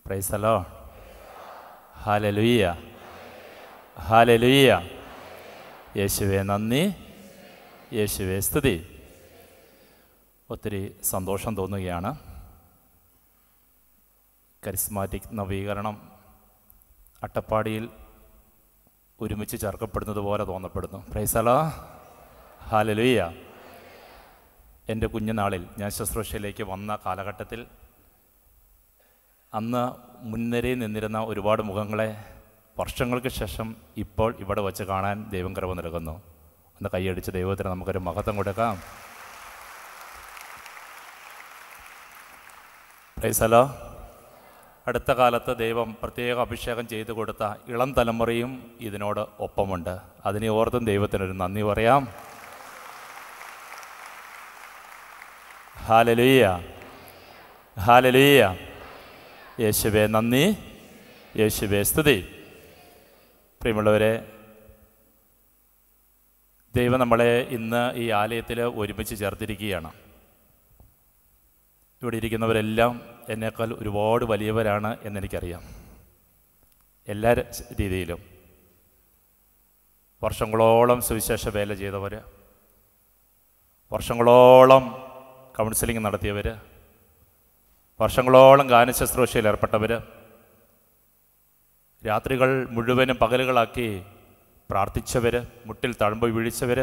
പ്രൈസലോ ഹാലലുയ്യ ഹാലലുയ്യ യേശുവെ നന്ദി യേശുവെ സ്തുതി ഒത്തിരി സന്തോഷം തോന്നുകയാണ് കരിസ്മാറ്റിക് നവീകരണം അട്ടപ്പാടിയിൽ ഒരുമിച്ച് ചേർക്കപ്പെടുന്നത് പോലെ തോന്നപ്പെടുന്നു പ്രൈസല ഹാലലുയ്യ എൻ്റെ കുഞ്ഞുനാളിൽ ഞാൻ ശുശ്രൂഷയിലേക്ക് വന്ന കാലഘട്ടത്തിൽ അന്ന് മുൻനിരയിൽ നിന്നിരുന്ന ഒരുപാട് മുഖങ്ങളെ വർഷങ്ങൾക്ക് ശേഷം ഇപ്പോൾ ഇവിടെ വച്ച് കാണാൻ ദൈവം കരവ് നൽകുന്നു ഒന്ന് കൈയടിച്ച് ദൈവത്തിന് നമുക്കൊരു മഹത്വം കൊടുക്കാം പ്രൈസലോ അടുത്ത കാലത്ത് ദൈവം പ്രത്യേക അഭിഷേകം ചെയ്തു കൊടുത്ത ഇളം തലമുറയും ഇതിനോട് ഒപ്പമുണ്ട് അതിനെ ഓർത്തും ദൈവത്തിനൊരു നന്ദി പറയാം ഹാലലുയ്യ ഹാലലുയ്യ യേശുവെ നന്ദി യേശുവെ സ്തുതി പ്രിയമുള്ളവരെ ദൈവം നമ്മളെ ഇന്ന് ഈ ആലയത്തിൽ ഒരുമിച്ച് ചേർത്തിരിക്കുകയാണ് ഇവിടെ ഇരിക്കുന്നവരെല്ലാം എന്നേക്കാൾ ഒരുപാട് വലിയവരാണ് എന്നെനിക്കറിയാം എല്ലാ ര- രീതിയിലും വർഷങ്ങളോളം സുവിശേഷ വേല ചെയ്തവർ വർഷങ്ങളോളം കൗൺസിലിംഗ് നടത്തിയവർ വർഷങ്ങളോളം ഗാനശുശ്രൂഷയിൽ ഏർപ്പെട്ടവർ രാത്രികൾ മുഴുവനും പകലുകളാക്കി പ്രാർത്ഥിച്ചവർ മുട്ടിൽ തഴമ്പ് വീഴിച്ചവർ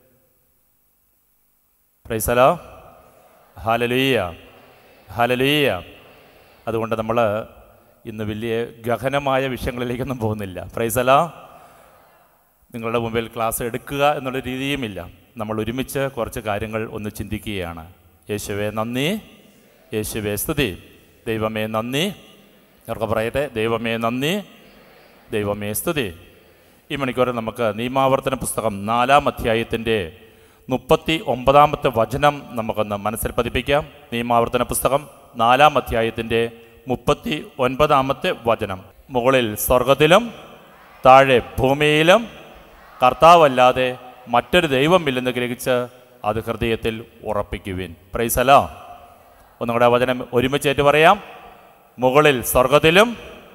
പ്രൈസലോ ഹാലലുയ്യ ഹാലലുയ്യ അതുകൊണ്ട് നമ്മൾ ഇന്ന് വലിയ ഗഹനമായ വിഷയങ്ങളിലേക്കൊന്നും പോകുന്നില്ല പ്രൈസല നിങ്ങളുടെ മുമ്പിൽ ക്ലാസ് എടുക്കുക എന്നുള്ള രീതിയുമില്ല നമ്മൾ ഒരുമിച്ച് കുറച്ച് കാര്യങ്ങൾ ഒന്ന് ചിന്തിക്കുകയാണ് യേശുവെ നന്ദി യേശുവെ സ്തുതി ദൈവമേ നന്ദി അവർക്ക് പറയട്ടെ ദൈവമേ നന്ദി ദൈവമേ സ്തുതി ഈ മണിക്കൂറിൽ നമുക്ക് നിയമാവർത്തന പുസ്തകം നാലാം അധ്യായത്തിൻ്റെ മുപ്പത്തി ഒമ്പതാമത്തെ വചനം നമുക്കൊന്ന് മനസ്സിൽ പതിപ്പിക്കാം നിയമാവർത്തന പുസ്തകം നാലാം അധ്യായത്തിൻ്റെ മുപ്പത്തി ഒൻപതാമത്തെ വചനം മുകളിൽ സ്വർഗത്തിലും താഴെ ഭൂമിയിലും കർത്താവല്ലാതെ മറ്റൊരു ദൈവമില്ലെന്ന് ഗ്രഹിച്ച് അത് ഹൃദയത്തിൽ ഉറപ്പിക്കുവിൻ പ്രൈസലോ ഒന്നുകൂടെ വചനം ഒരുമിച്ചേറ്റ് പറയാം മുകളിൽ സ്വർഗത്തിലും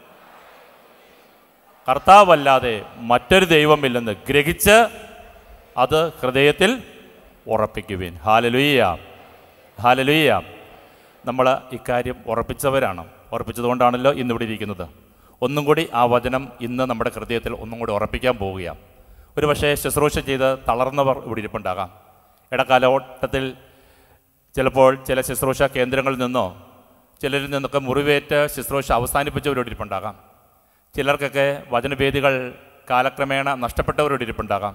കർത്താവല്ലാതെ മറ്റൊരു ദൈവമില്ലെന്ന് ഗ്രഹിച്ച് അത് ഹൃദയത്തിൽ ഉറപ്പിക്കുവിൻ ഹാലലുയ്യ ഹാലലുയ്യ നമ്മൾ ഇക്കാര്യം ഉറപ്പിച്ചവരാണ് ഉറപ്പിച്ചതുകൊണ്ടാണല്ലോ ഇന്നിവിടെ ഇരിക്കുന്നത് ഒന്നും കൂടി ആ വചനം ഇന്ന് നമ്മുടെ ഹൃദയത്തിൽ ഒന്നും കൂടി ഉറപ്പിക്കാൻ പോവുകയാണ് ഒരു പക്ഷേ ശുശ്രൂഷ ചെയ്ത് തളർന്നവർ ഇവിടെ ഇരിപ്പുണ്ടാകാം ഇടക്കാലഘട്ടത്തിൽ ചിലപ്പോൾ ചില ശുശ്രൂഷ കേന്ദ്രങ്ങളിൽ നിന്നോ ചിലരിൽ നിന്നൊക്കെ മുറിവേറ്റ് ശുശ്രൂഷ അവസാനിപ്പിച്ചവരോട് ഇരിപ്പുണ്ടാകാം ചിലർക്കൊക്കെ വചനവേദികൾ കാലക്രമേണ നഷ്ടപ്പെട്ടവരോട് ഇരിപ്പുണ്ടാകാം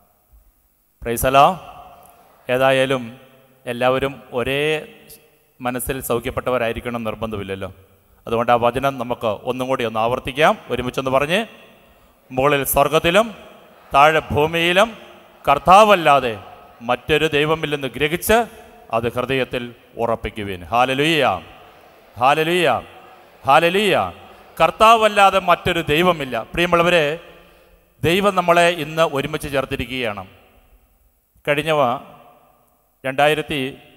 പ്രൈസലോ ഏതായാലും എല്ലാവരും ഒരേ മനസ്സിൽ സൗഖ്യപ്പെട്ടവരായിരിക്കണം നിർബന്ധമില്ലല്ലോ അതുകൊണ്ട് ആ വചനം നമുക്ക് ഒന്നും കൂടി ഒന്ന് ആവർത്തിക്കാം ഒരുമിച്ചൊന്ന് പറഞ്ഞ് മുകളിൽ സ്വർഗത്തിലും താഴെ ഭൂമിയിലും കർത്താവല്ലാതെ മറ്റൊരു ദൈവമില്ലെന്ന് ഗ്രഹിച്ച് അത് ഹൃദയത്തിൽ ഉറപ്പിക്കുവിൻ ഹാലലുയ്യ ഹാലലുയ്യ ഹാലലുയ്യ കർത്താവല്ലാതെ മറ്റൊരു ദൈവമില്ല പ്രിയമുള്ളവരെ ദൈവം നമ്മളെ ഇന്ന് ഒരുമിച്ച് ചേർത്തിരിക്കുകയാണ് കഴിഞ്ഞവ രണ്ടായിരത്തി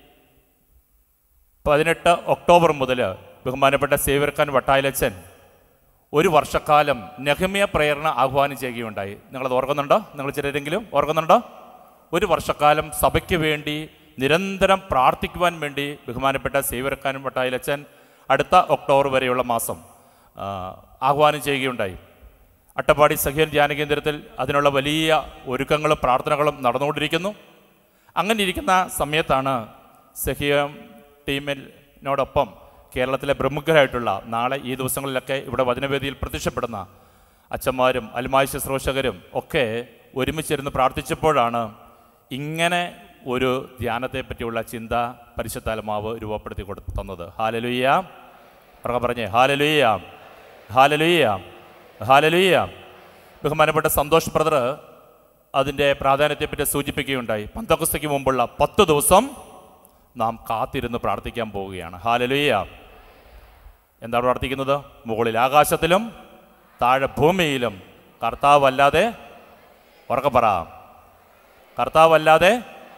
പതിനെട്ട് ഒക്ടോബർ മുതൽ ബഹുമാനപ്പെട്ട സേവിയർഖാൻ വട്ടായിലച്ചൻ ഒരു വർഷക്കാലം നെഹമ്യ പ്രേരണ ആഹ്വാനം ചെയ്യുകയുണ്ടായി നിങ്ങളത് ഓർക്കുന്നുണ്ടോ നിങ്ങൾ ചിലരെങ്കിലും ഓർക്കുന്നുണ്ടോ ഒരു വർഷക്കാലം സഭയ്ക്ക് വേണ്ടി നിരന്തരം പ്രാർത്ഥിക്കുവാൻ വേണ്ടി ബഹുമാനപ്പെട്ട സേവിയർഖാൻ വട്ടായിലച്ചൻ അടുത്ത ഒക്ടോബർ വരെയുള്ള മാസം ആ, ആഹ്വാനം ചെയ്യുകയുണ്ടായി അട്ടപ്പാടി സഖ്യൻ ധ്യാന കേന്ദ്രത്തിൽ അതിനുള്ള വലിയ ഒരുക്കങ്ങളും പ്രാർത്ഥനകളും നടന്നുകൊണ്ടിരിക്കുന്നു അങ്ങനെ ഇരിക്കുന്ന സമയത്താണ് സഖിയം ടീമിനോടൊപ്പം കേരളത്തിലെ പ്രമുഖരായിട്ടുള്ള നാളെ ഈ ദിവസങ്ങളിലൊക്കെ ഇവിടെ വചനവേദിയിൽ പ്രത്യക്ഷപ്പെടുന്ന അച്ഛന്മാരും അൽമായ ശുശ്രൂഷകരും ഒക്കെ ഒരുമിച്ചിരുന്ന് പ്രാർത്ഥിച്ചപ്പോഴാണ് ഇങ്ങനെ ഒരു ധ്യാനത്തെ പറ്റിയുള്ള ചിന്ത പരിശുദ്ധാത്മാവ് രൂപപ്പെടുത്തി കൊടു തന്നത് ഹാലലുയ്യ പറ പറഞ്ഞേ ഹാലലുയ്യ ഹാലലുയ്യ ഹാലലുയ്യ ബഹുമാനപ്പെട്ട സന്തോഷ് ബ്രദർ അതിൻ്റെ പ്രാധാന്യത്തെപ്പറ്റി സൂചിപ്പിക്കുകയുണ്ടായി പന്തക്കുസ്തയ്ക്ക് മുമ്പുള്ള പത്ത് ദിവസം നാം കാത്തിരുന്ന് പ്രാർത്ഥിക്കാൻ പോവുകയാണ് ഹാലലുയ്യ എന്താണ് പ്രാർത്ഥിക്കുന്നത് മുകളിൽ ആകാശത്തിലും താഴെ ഭൂമിയിലും കർത്താവല്ലാതെ ഉറക്കെ പറ കർത്താവല്ലാതെ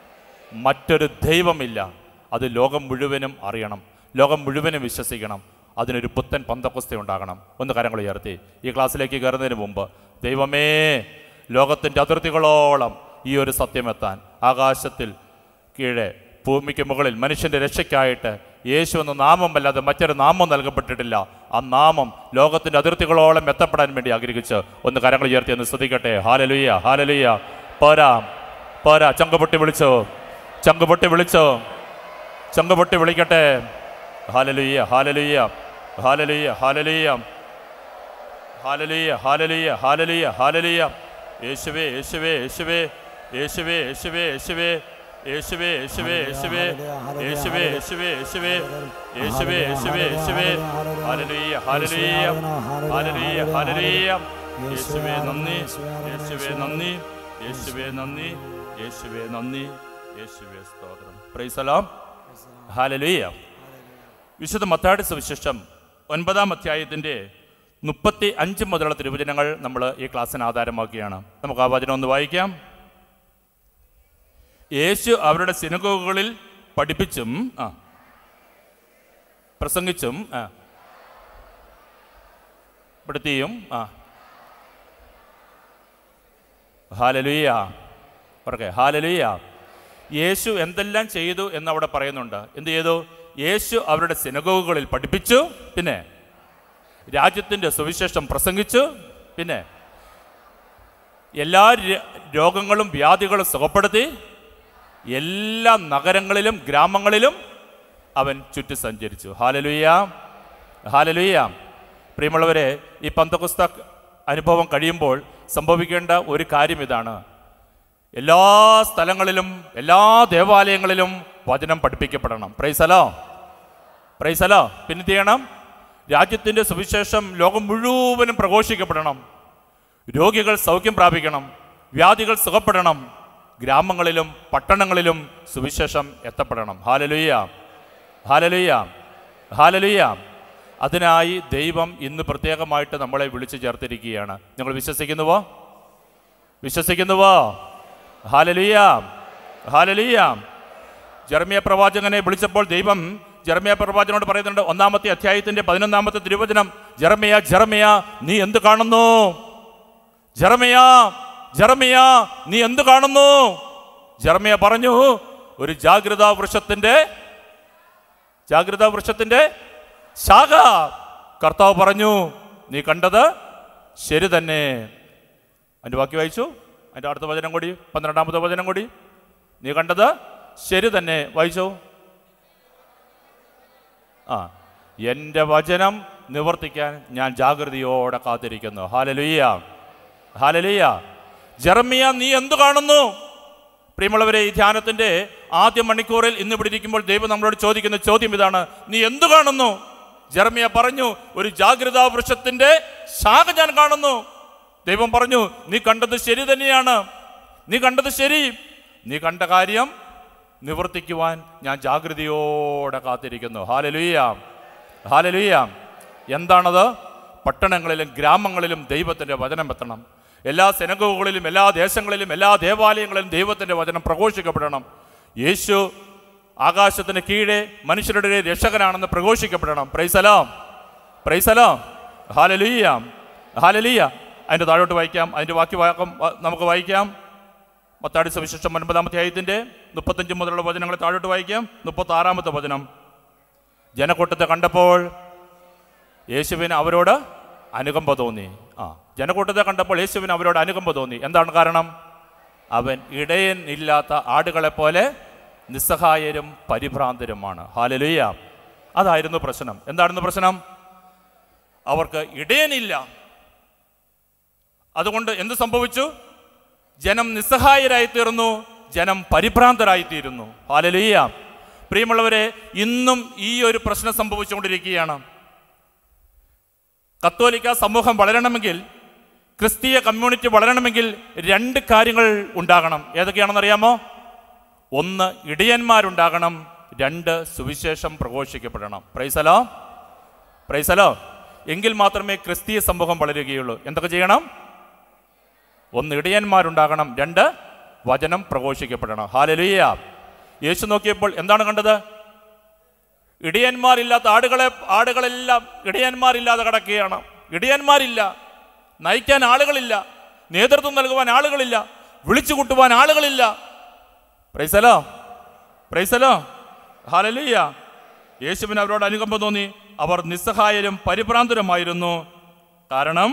മറ്റൊരു ദൈവമില്ല അത് ലോകം മുഴുവനും അറിയണം ലോകം മുഴുവനും വിശ്വസിക്കണം അതിനൊരു പുത്തൻ പന്തക്കുസ്ത ഉണ്ടാകണം ഒന്ന് കരങ്ങൾ ഉയർത്തി ഈ ക്ലാസ്സിലേക്ക് കയറുന്നതിന് മുമ്പ് ദൈവമേ ലോകത്തിൻ്റെ അതിർത്തികളോളം ഈ ഒരു സത്യമെത്താൻ ആകാശത്തിൽ കീഴെ ഭൂമിക്ക് മുകളിൽ മനുഷ്യന്റെ രക്ഷയ്ക്കായിട്ട് യേശു എന്ന നാമമല്ലാതെ മറ്റൊരു നാമം നൽകപ്പെട്ടിട്ടില്ല ആ നാമം ലോകത്തിന്റെ അതിർത്തികളോളം എത്തപ്പെടാൻ വേണ്ടി ആഗ്രഹിച്ച് ഒന്ന് കരങ്ങൾ ഉയർത്തി ഒന്ന് ശ്രദ്ധിക്കട്ടെ ഹാലലുയ്യ ഹാലലുയ്യ പോരാ പോരാ ചങ്കുപൊട്ടി വിളിച്ചോ ചങ്കുപൊട്ടി വിളിച്ചോ ചങ്കുപൊട്ടി വിളിക്കട്ടെ ഹാലലുയ്യ ഹാലലുയ്യ ഹാലലുയ്യ ഹാലലുയ്യ ഹാലലുയ്യ ഹാലലുയ്യ ഹാലലുയ്യ ഹാലലുയ്യ യേശുവേ യേശുവേ യേശുവേ യേശുവേ യേശുവേ യേശുവേ യേശുവേ യേശുവേ യേശുവേ യേശുവേ യേശുവേ യേശുവേ യേശുവേ യേശുവേ യേശുവേ ഹാലലുയ്യ ഹാലലുയ്യ ഹാലലുയ്യ ഹാലലുയ്യ യേശുവേ നന്ദി യേശുവേ നന്ദി യേശുവേ നന്ദി യേശുവേ നന്ദി യേശുവേ സ്തോത്രം പ്രൈസലാം ഹാലലുയ്യ വിശുദ്ധ മത്താടി സുവിശേഷം ഒൻപതാം അധ്യായത്തിൻ്റെ മുപ്പത്തി അഞ്ച് മുതലുള്ള തിരുവചനങ്ങൾ നമ്മൾ ഈ ക്ലാസ്സിന് ആധാരമാക്കിയാണ് നമുക്ക് ആ വചനം ഒന്ന് വായിക്കാം യേശു അവരുടെ സിനഗോഗുകളിൽ പഠിപ്പിച്ചും ആ പ്രസംഗിച്ചും ആ പെടുത്തിയും ആ ഹാലലുയ്യ പറക്കെ ഹാലലുയ്യ യേശു എന്തെല്ലാം ചെയ്തു എന്ന് അവിടെ പറയുന്നുണ്ട് എന്ത് ചെയ്തു യേശു അവരുടെ സിനഗോഗുകളിൽ പഠിപ്പിച്ചു പിന്നെ രാജ്യത്തിൻ്റെ സുവിശേഷം പ്രസംഗിച്ചു പിന്നെ എല്ലാ ര- രോഗങ്ങളും വ്യാധികളും സുഖപ്പെടുത്തി എല്ലാ നഗരങ്ങളിലും ഗ്രാമങ്ങളിലും അവൻ ചുറ്റി സഞ്ചരിച്ചു ഹാലലുയ്യ ഹാലലുയ്യ പ്രിയമുള്ളവരെ ഈ പന്തകുസ്ത അനുഭവം കഴിയുമ്പോൾ സംഭവിക്കേണ്ട ഒരു കാര്യം ഇതാണ് എല്ലാ സ്ഥലങ്ങളിലും എല്ലാ ദേവാലയങ്ങളിലും വചനം പഠിപ്പിക്കപ്പെടണം പ്രൈസലോ പ്രൈസലോ പിന്നെ എന്ത് ചെയ്യണം രാജ്യത്തിൻ്റെ സുവിശേഷം ലോകം മുഴുവനും പ്രഘോഷിക്കപ്പെടണം രോഗികൾ സൗഖ്യം പ്രാപിക്കണം വ്യാധികൾ സുഖപ്പെടണം ഗ്രാമങ്ങളിലും പട്ടണങ്ങളിലും സുവിശേഷം എത്തപ്പെടണം ഹാലലുയ്യ ഹാലലുയ്യ ഹാലലുയ്യ അതിനായി ദൈവം ഇന്ന് പ്രത്യേകമായിട്ട് നമ്മളെ വിളിച്ചു ചേർത്തിരിക്കുകയാണ് നിങ്ങൾ വിശ്വസിക്കുന്നുവോ വിശ്വസിക്കുന്നുവോ ഹാലലുയ്യ ഹാലലുയ്യ ജർമിയ പ്രവാചകനെ വിളിച്ചപ്പോൾ ദൈവം ജർമിയ പ്രവാചകനോട് പറയുന്നുണ്ട് ഒന്നാമത്തെ അധ്യായത്തിന്റെ പതിനൊന്നാമത്തെ തിരുവചനം ജർമിയ ജർമിയ നീ എന്ത് കാണുന്നു ജർമിയ ജർമിയ നീ എന്ത് കാണുന്നു ജർമിയ പറഞ്ഞു ഒരു ജാഗ്രതാ വൃക്ഷത്തിന്റെ ജാഗ്രതാ വൃക്ഷത്തിന്റെ ശാഖ കർത്താവ് പറഞ്ഞു നീ കണ്ടത് ശരി തന്നെ അതിൻ്റെ ബാക്കി വായിച്ചു അതിൻ്റെ അടുത്ത വചനം കൂടി പന്ത്രണ്ടാമത്തെ വചനം കൂടി നീ കണ്ടത് ശരി തന്നെ വായിച്ചു ആ എൻ്റെ വചനം നിവർത്തിക്കാൻ ഞാൻ ജാഗ്രതയോടെ കാത്തിരിക്കുന്നു ഹാലലുയ്യ ഹാലലുയ്യ ജർമിയ നീ എന്തു കാണുന്നു പ്രിയമുള്ളവരെ ഈ ധ്യാനത്തിന്റെ ആദ്യ മണിക്കൂറിൽ ഇന്ന് ഇവിടെ ഇരിക്കുമ്പോൾ ദൈവം നമ്മളോട് ചോദിക്കുന്ന ചോദ്യം ഇതാണ് നീ എന്തു കാണുന്നു ജർമിയ പറഞ്ഞു ഒരു ജാഗ്രതാ വൃക്ഷത്തിന്റെ ശാഖ ഞാൻ കാണുന്നു ദൈവം പറഞ്ഞു നീ കണ്ടത് ശരി തന്നെയാണ് നീ കണ്ടത് ശരി നീ കണ്ട കാര്യം നിവർത്തിക്കുവാൻ ഞാൻ ജാഗ്രതയോടെ കാത്തിരിക്കുന്നു ഹാലലുയ്യ ഹാലലുയ്യ എന്താണത് പട്ടണങ്ങളിലും ഗ്രാമങ്ങളിലും ദൈവത്തിൻ്റെ വചനം എത്തണം എല്ലാ സെനഗോകളിലും എല്ലാ ദേശങ്ങളിലും എല്ലാ ദേവാലയങ്ങളിലും ദൈവത്തിൻ്റെ വചനം പ്രഘോഷിക്കപ്പെടണം യേശു ആകാശത്തിന് കീഴെ മനുഷ്യരുടെ രക്ഷകനാണെന്ന് പ്രഘോഷിക്കപ്പെടണം പ്രൈസലാം പ്രൈസലാം ഹാലലുയ്യ ഹാലലുയ്യ അതിൻ്റെ താഴോട്ട് വായിക്കാം അതിൻ്റെ ബാക്കി വാക്കം വ- നമുക്ക് വായിക്കാം മത്താടി സവിശേഷം ഒൻപതാമത്തെ അധ്യായത്തിൻ്റെ മുപ്പത്തഞ്ച് മുതലുള്ള വചനങ്ങൾ താഴോട്ട് വായിക്കാം മുപ്പത്തി ആറാമത്തെ വചനം ജനക്കൂട്ടത്തെ കണ്ടപ്പോൾ യേശുവിന് അവരോട് അനുകമ്പ തോന്നി ആ ജനക്കൂട്ടത്തെ കണ്ടപ്പോൾ യേശുവിന് അവരോട് അനുകമ്പ തോന്നി എന്താണ് കാരണം അവൻ ഇടയൻ ഇല്ലാത്ത ആടുകളെ പോലെ നിസ്സഹായരും പരിഭ്രാന്തരുമാണ് ഹാലലുയ്യ അതായിരുന്നു പ്രശ്നം എന്തായിരുന്നു പ്രശ്നം അവർക്ക് ഇടയനില്ല അതുകൊണ്ട് എന്ത് സംഭവിച്ചു ജനം നിസ്സഹായരായി തീർന്നു ജനം പരിഭ്രാന്തരായി തീരുന്നു ഹാലലുയ്യ പ്രിയമുള്ളവരെ ഇന്നും ഈ ഒരു പ്രശ്നം സംഭവിച്ചുകൊണ്ടിരിക്കുകയാണ് കത്തോലിക്ക സമൂഹം വളരണമെങ്കിൽ ക്രിസ്തീയ കമ്മ്യൂണിറ്റി വളരണമെങ്കിൽ രണ്ട് കാര്യങ്ങൾ ഉണ്ടാകണം ഏതൊക്കെയാണെന്ന് അറിയാമോ ഒന്ന് ഇടയന്മാരുണ്ടാകണം രണ്ട് സുവിശേഷം പ്രഘോഷിക്കപ്പെടണം പ്രൈസലോ പ്രൈസലോ എങ്കിൽ മാത്രമേ ക്രിസ്തീയ സമൂഹം വളരുകയുള്ളൂ എന്തൊക്കെ ചെയ്യണം ഒന്ന് ഇടയന്മാരുണ്ടാകണം രണ്ട് വചനം പ്രഘോഷിക്കപ്പെടണം ഹാലലുയ്യ യേശു നോക്കിയപ്പോൾ എന്താണ് കണ്ടത് ഇടിയന്മാരില്ലാത്ത ആടുകളെ ആടുകളെല്ലാം ഇടിയന്മാരില്ലാതെ കിടക്കുകയാണ് ഇടിയന്മാരില്ല നയിക്കാൻ ആളുകളില്ല നേതൃത്വം നൽകുവാൻ ആളുകളില്ല വിളിച്ചു കൂട്ടുവാൻ ആളുകളില്ല പ്രൈസലോ പ്രൈസലോ ഹാലലിയ യേശുവിന് അവരോട് അനുകമ്പ തോന്നി അവർ നിസ്സഹായരും പരിഭ്രാന്തരുമായിരുന്നു കാരണം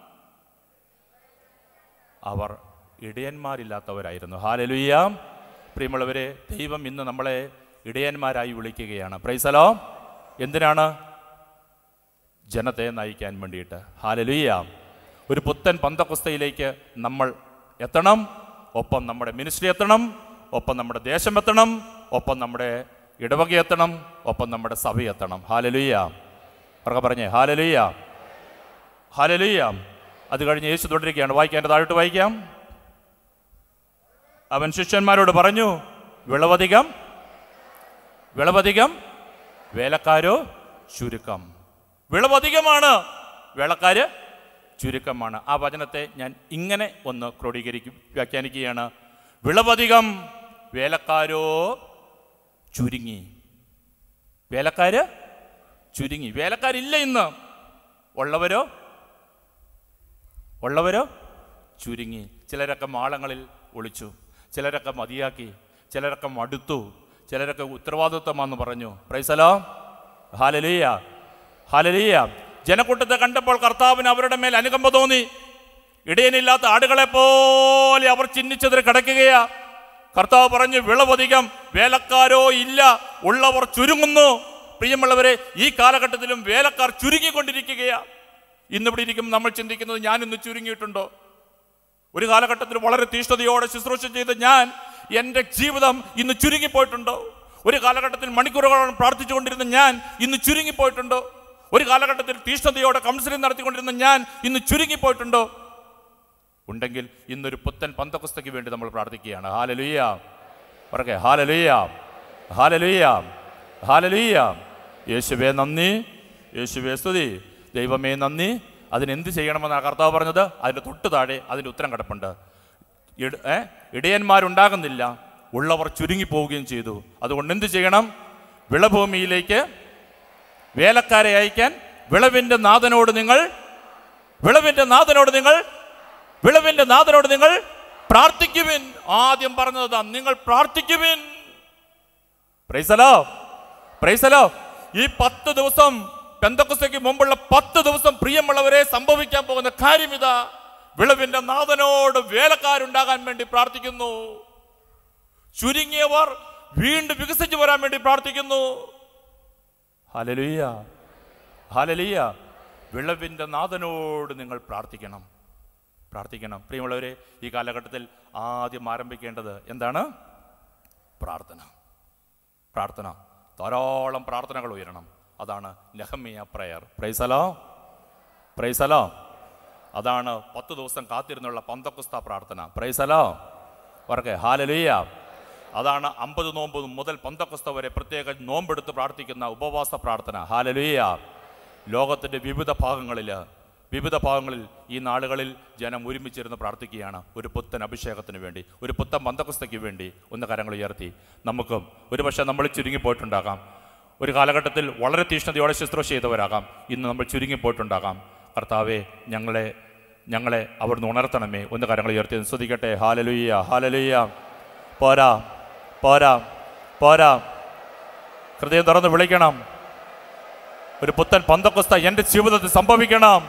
അവർ ഇടയന്മാരില്ലാത്തവരായിരുന്നു ഹാലലുയ്യ പ്രിയമുള്ളവരെ ദൈവം ഇന്ന് നമ്മളെ ഇടയന്മാരായി വിളിക്കുകയാണ് പ്രൈസലോ എന്തിനാണ് ജനത്തെ നയിക്കാൻ വേണ്ടിയിട്ട് ഹാലലുയ്യ ഒരു പുത്തൻ പന്തക്കുസ്തയിലേക്ക് നമ്മൾ എത്തണം ഒപ്പം നമ്മുടെ മിനിസ്ട്രി എത്തണം ഒപ്പം നമ്മുടെ ദേശം എത്തണം ഒപ്പം നമ്മുടെ ഇടവക എത്തണം ഒപ്പം നമ്മുടെ സഭ എത്തണം ഹാലലുയ്യ അവർക്ക് പറഞ്ഞേ ഹാലലുയ്യ ഹാലലുയ്യ അത് കഴിഞ്ഞ് യേശു തുടരുകയാണ് വായിക്കാൻ എൻ്റെ താഴോട്ട് വായിക്കാം അവൻ ശിഷ്യന്മാരോട് പറഞ്ഞു വിളവധികം വിളവധികം വേലക്കാരോ ചുരുക്കം വിളവധികമാണ് വേലക്കാര് ചുരുക്കമാണ് ആ വചനത്തെ ഞാൻ ഇങ്ങനെ ഒന്ന് ക്രോഡീകരിക്കും വ്യാഖ്യാനിക്കുകയാണ് വിളവധികം വേലക്കാരോ ചുരുങ്ങി വേലക്കാര് ചുരുങ്ങി വേലക്കാരില്ല ഇന്ന് ഉള്ളവരോ ഉള്ളവരോ ചുരുങ്ങി ചിലരൊക്കെ മാളങ്ങളിൽ ഒളിച്ചു ചിലരൊക്കെ മതിയാക്കി ചിലരൊക്കെ മടുത്തു ചിലരൊക്കെ ഉത്തരവാദിത്വമാണെന്ന് പറഞ്ഞു പ്രൈസലോ ഹാലലീയ ഹാലലീയ ജനക്കൂട്ടത്തെ കണ്ടപ്പോൾ കർത്താവിന് അവരുടെ മേൽ അനുകമ്പ തോന്നി ഇടയനില്ലാത്ത ആടുകളെ പോലെ അവർ ചിഹ്നിച്ചതിൽ കിടക്കുകയാ കർത്താവ് പറഞ്ഞു വിളവധികം വേലക്കാരോ ഇല്ല ഉള്ളവർ ചുരുങ്ങുന്നു പ്രിയമുള്ളവരെ ഈ കാലഘട്ടത്തിലും വേലക്കാർ ചുരുങ്ങിക്കൊണ്ടിരിക്കുകയാ ഇന്നിവിടെ ഇരിക്കും നമ്മൾ ചിന്തിക്കുന്നത് ഞാൻ ഇന്ന് ചുരുങ്ങിയിട്ടുണ്ടോ ഒരു കാലഘട്ടത്തിൽ വളരെ തീഷ്ണതയോടെ ശുശ്രൂഷ ചെയ്ത ഞാൻ എൻ്റെ ജീവിതം ഇന്ന് ചുരുങ്ങിപ്പോയിട്ടുണ്ടോ ഒരു കാലഘട്ടത്തിൽ മണിക്കൂറുകളോളം പ്രാർത്ഥിച്ചുകൊണ്ടിരുന്ന ഞാൻ ഇന്ന് ചുരുങ്ങിപ്പോയിട്ടുണ്ടോ ഒരു കാലഘട്ടത്തിൽ തീഷ്ണതയോടെ കൗൺസിലിംഗ് നടത്തിക്കൊണ്ടിരുന്ന ഞാൻ ഇന്ന് ചുരുങ്ങിപ്പോയിട്ടുണ്ടോ ഉണ്ടെങ്കിൽ ഇന്നൊരു പുത്തൻ പന്തക്കുസ്തയ്ക്ക് വേണ്ടി നമ്മൾ പ്രാർത്ഥിക്കുകയാണ് ഹാലലുയ്യ പറക്കെ ഹാലലുയ്യ ഹാലലുയ്യ ഹാലലുയ്യ യേശുവേ നന്ദി യേശുവേ സ്തുതി ദൈവമേ നന്ദി അതിനെന്ത് ചെയ്യണമെന്നാണ് കർത്താവ് പറഞ്ഞത് അതിൻ്റെ തൊട്ട് താഴെ അതിൻ്റെ ഉത്തരം കിടപ്പുണ്ട് ഇട- ഏ? ഇടയന്മാരുണ്ടാകുന്നില്ല ഉള്ളവർ ചുരുങ്ങിപ്പോവുകയും ചെയ്തു അതുകൊണ്ട് എന്ത് ചെയ്യണം വിളഭൂമിയിലേക്ക് വേലക്കാരെ അയക്കാൻ വിളവിൻ്റെ നാഥനോട് നിങ്ങൾ വിളവിൻ്റെ നാഥനോട് നിങ്ങൾ വിളവിൻ്റെ നാഥനോട് നിങ്ങൾ പ്രാർത്ഥിക്കുവിൻ ആദ്യം പറഞ്ഞതാ നിങ്ങൾ പ്രാർത്ഥിക്കുവിൻ പ്രൈസലോ പ്രൈസലോ ഈ പത്ത് ദിവസം പെന്തക്കുസ്തയ്ക്ക് മുമ്പുള്ള പത്ത് ദിവസം പ്രിയമുള്ളവരെ സംഭവിക്കാൻ പോകുന്ന കാര്യം ഇതാ വിളവിന്റെ നാഥനോട് വേലക്കാരുണ്ടാകാൻ വേണ്ടി പ്രാർത്ഥിക്കുന്നു ചുരുങ്ങിയവർ വീണ്ടും വികസിച്ചു വരാൻ വേണ്ടി പ്രാർത്ഥിക്കുന്നു ഹലലുയ്യ ഹലലുയ്യ വിളവിന്റെ നാഥനോട് നിങ്ങൾ പ്രാർത്ഥിക്കണം പ്രാർത്ഥിക്കണം പ്രിയമുള്ളവരെ ഈ കാലഘട്ടത്തിൽ ആദ്യം ആരംഭിക്കേണ്ടത് എന്താണ് പ്രാർത്ഥന പ്രാർത്ഥന ധാരാളം പ്രാർത്ഥനകൾ ഉയരണം അതാണ് ലഹമിയ പ്രയർ പ്രൈസലോ പ്രൈസലോ അതാണ് പത്ത് ദിവസം കാത്തിരുന്നുള്ള പന്തക്കുസ്ത പ്രാർത്ഥന പ്രൈസലോ പറക്കെ ഹാലലുയ്യ അതാണ് അമ്പത് നോമ്പ് മുതൽ പന്തക്കുസ്ത വരെ പ്രത്യേക നോമ്പെടുത്ത് പ്രാർത്ഥിക്കുന്ന ഉപവാസ പ്രാർത്ഥന ഹാലലുയ്യ ലോകത്തിൻ്റെ വിവിധ ഭാഗങ്ങളിൽ വിവിധ ഭാഗങ്ങളിൽ ഈ നാളുകളിൽ ജനം ഒരുമിച്ചിരുന്ന് പ്രാർത്ഥിക്കുകയാണ് ഒരു പുത്തൻ അഭിഷേകത്തിന് വേണ്ടി ഒരു പുത്തൻ പന്തക്കുസ്തയ്ക്ക് വേണ്ടി ഒന്ന് കരങ്ങൾ ഉയർത്തി നമുക്കും ഒരുപക്ഷെ നമ്മൾ ചുരുങ്ങിപ്പോയിട്ടുണ്ടാകാം ഒരു കാലഘട്ടത്തിൽ വളരെ തീഷ്ണതയോടെ ശുശ്രൂഷ ചെയ്തവരാകാം ഇന്ന് നമ്മൾ ചുരുങ്ങിപ്പോയിട്ടുണ്ടാകാം കർത്താവെ ഞങ്ങളെ ഞങ്ങളെ അവിടുന്ന് ഉണർത്തണമേ ഒന്ന് കരങ്ങൾ ഉയർത്തി ശ്രദ്ധിക്കട്ടെ ഹാലലുയ്യ ഹാലലുയ്യ പോരാ പോരാ പോരാ ഹൃദയം തുറന്ന് വിളിക്കണം ഒരു പുത്തൻ പന്തക്കുസ്ത എൻ്റെ ജീവിതത്തിൽ സംഭവിക്കണം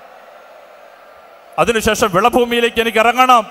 അതിനുശേഷം വിളഭൂമിയിലേക്ക് എനിക്ക് ഇറങ്ങണം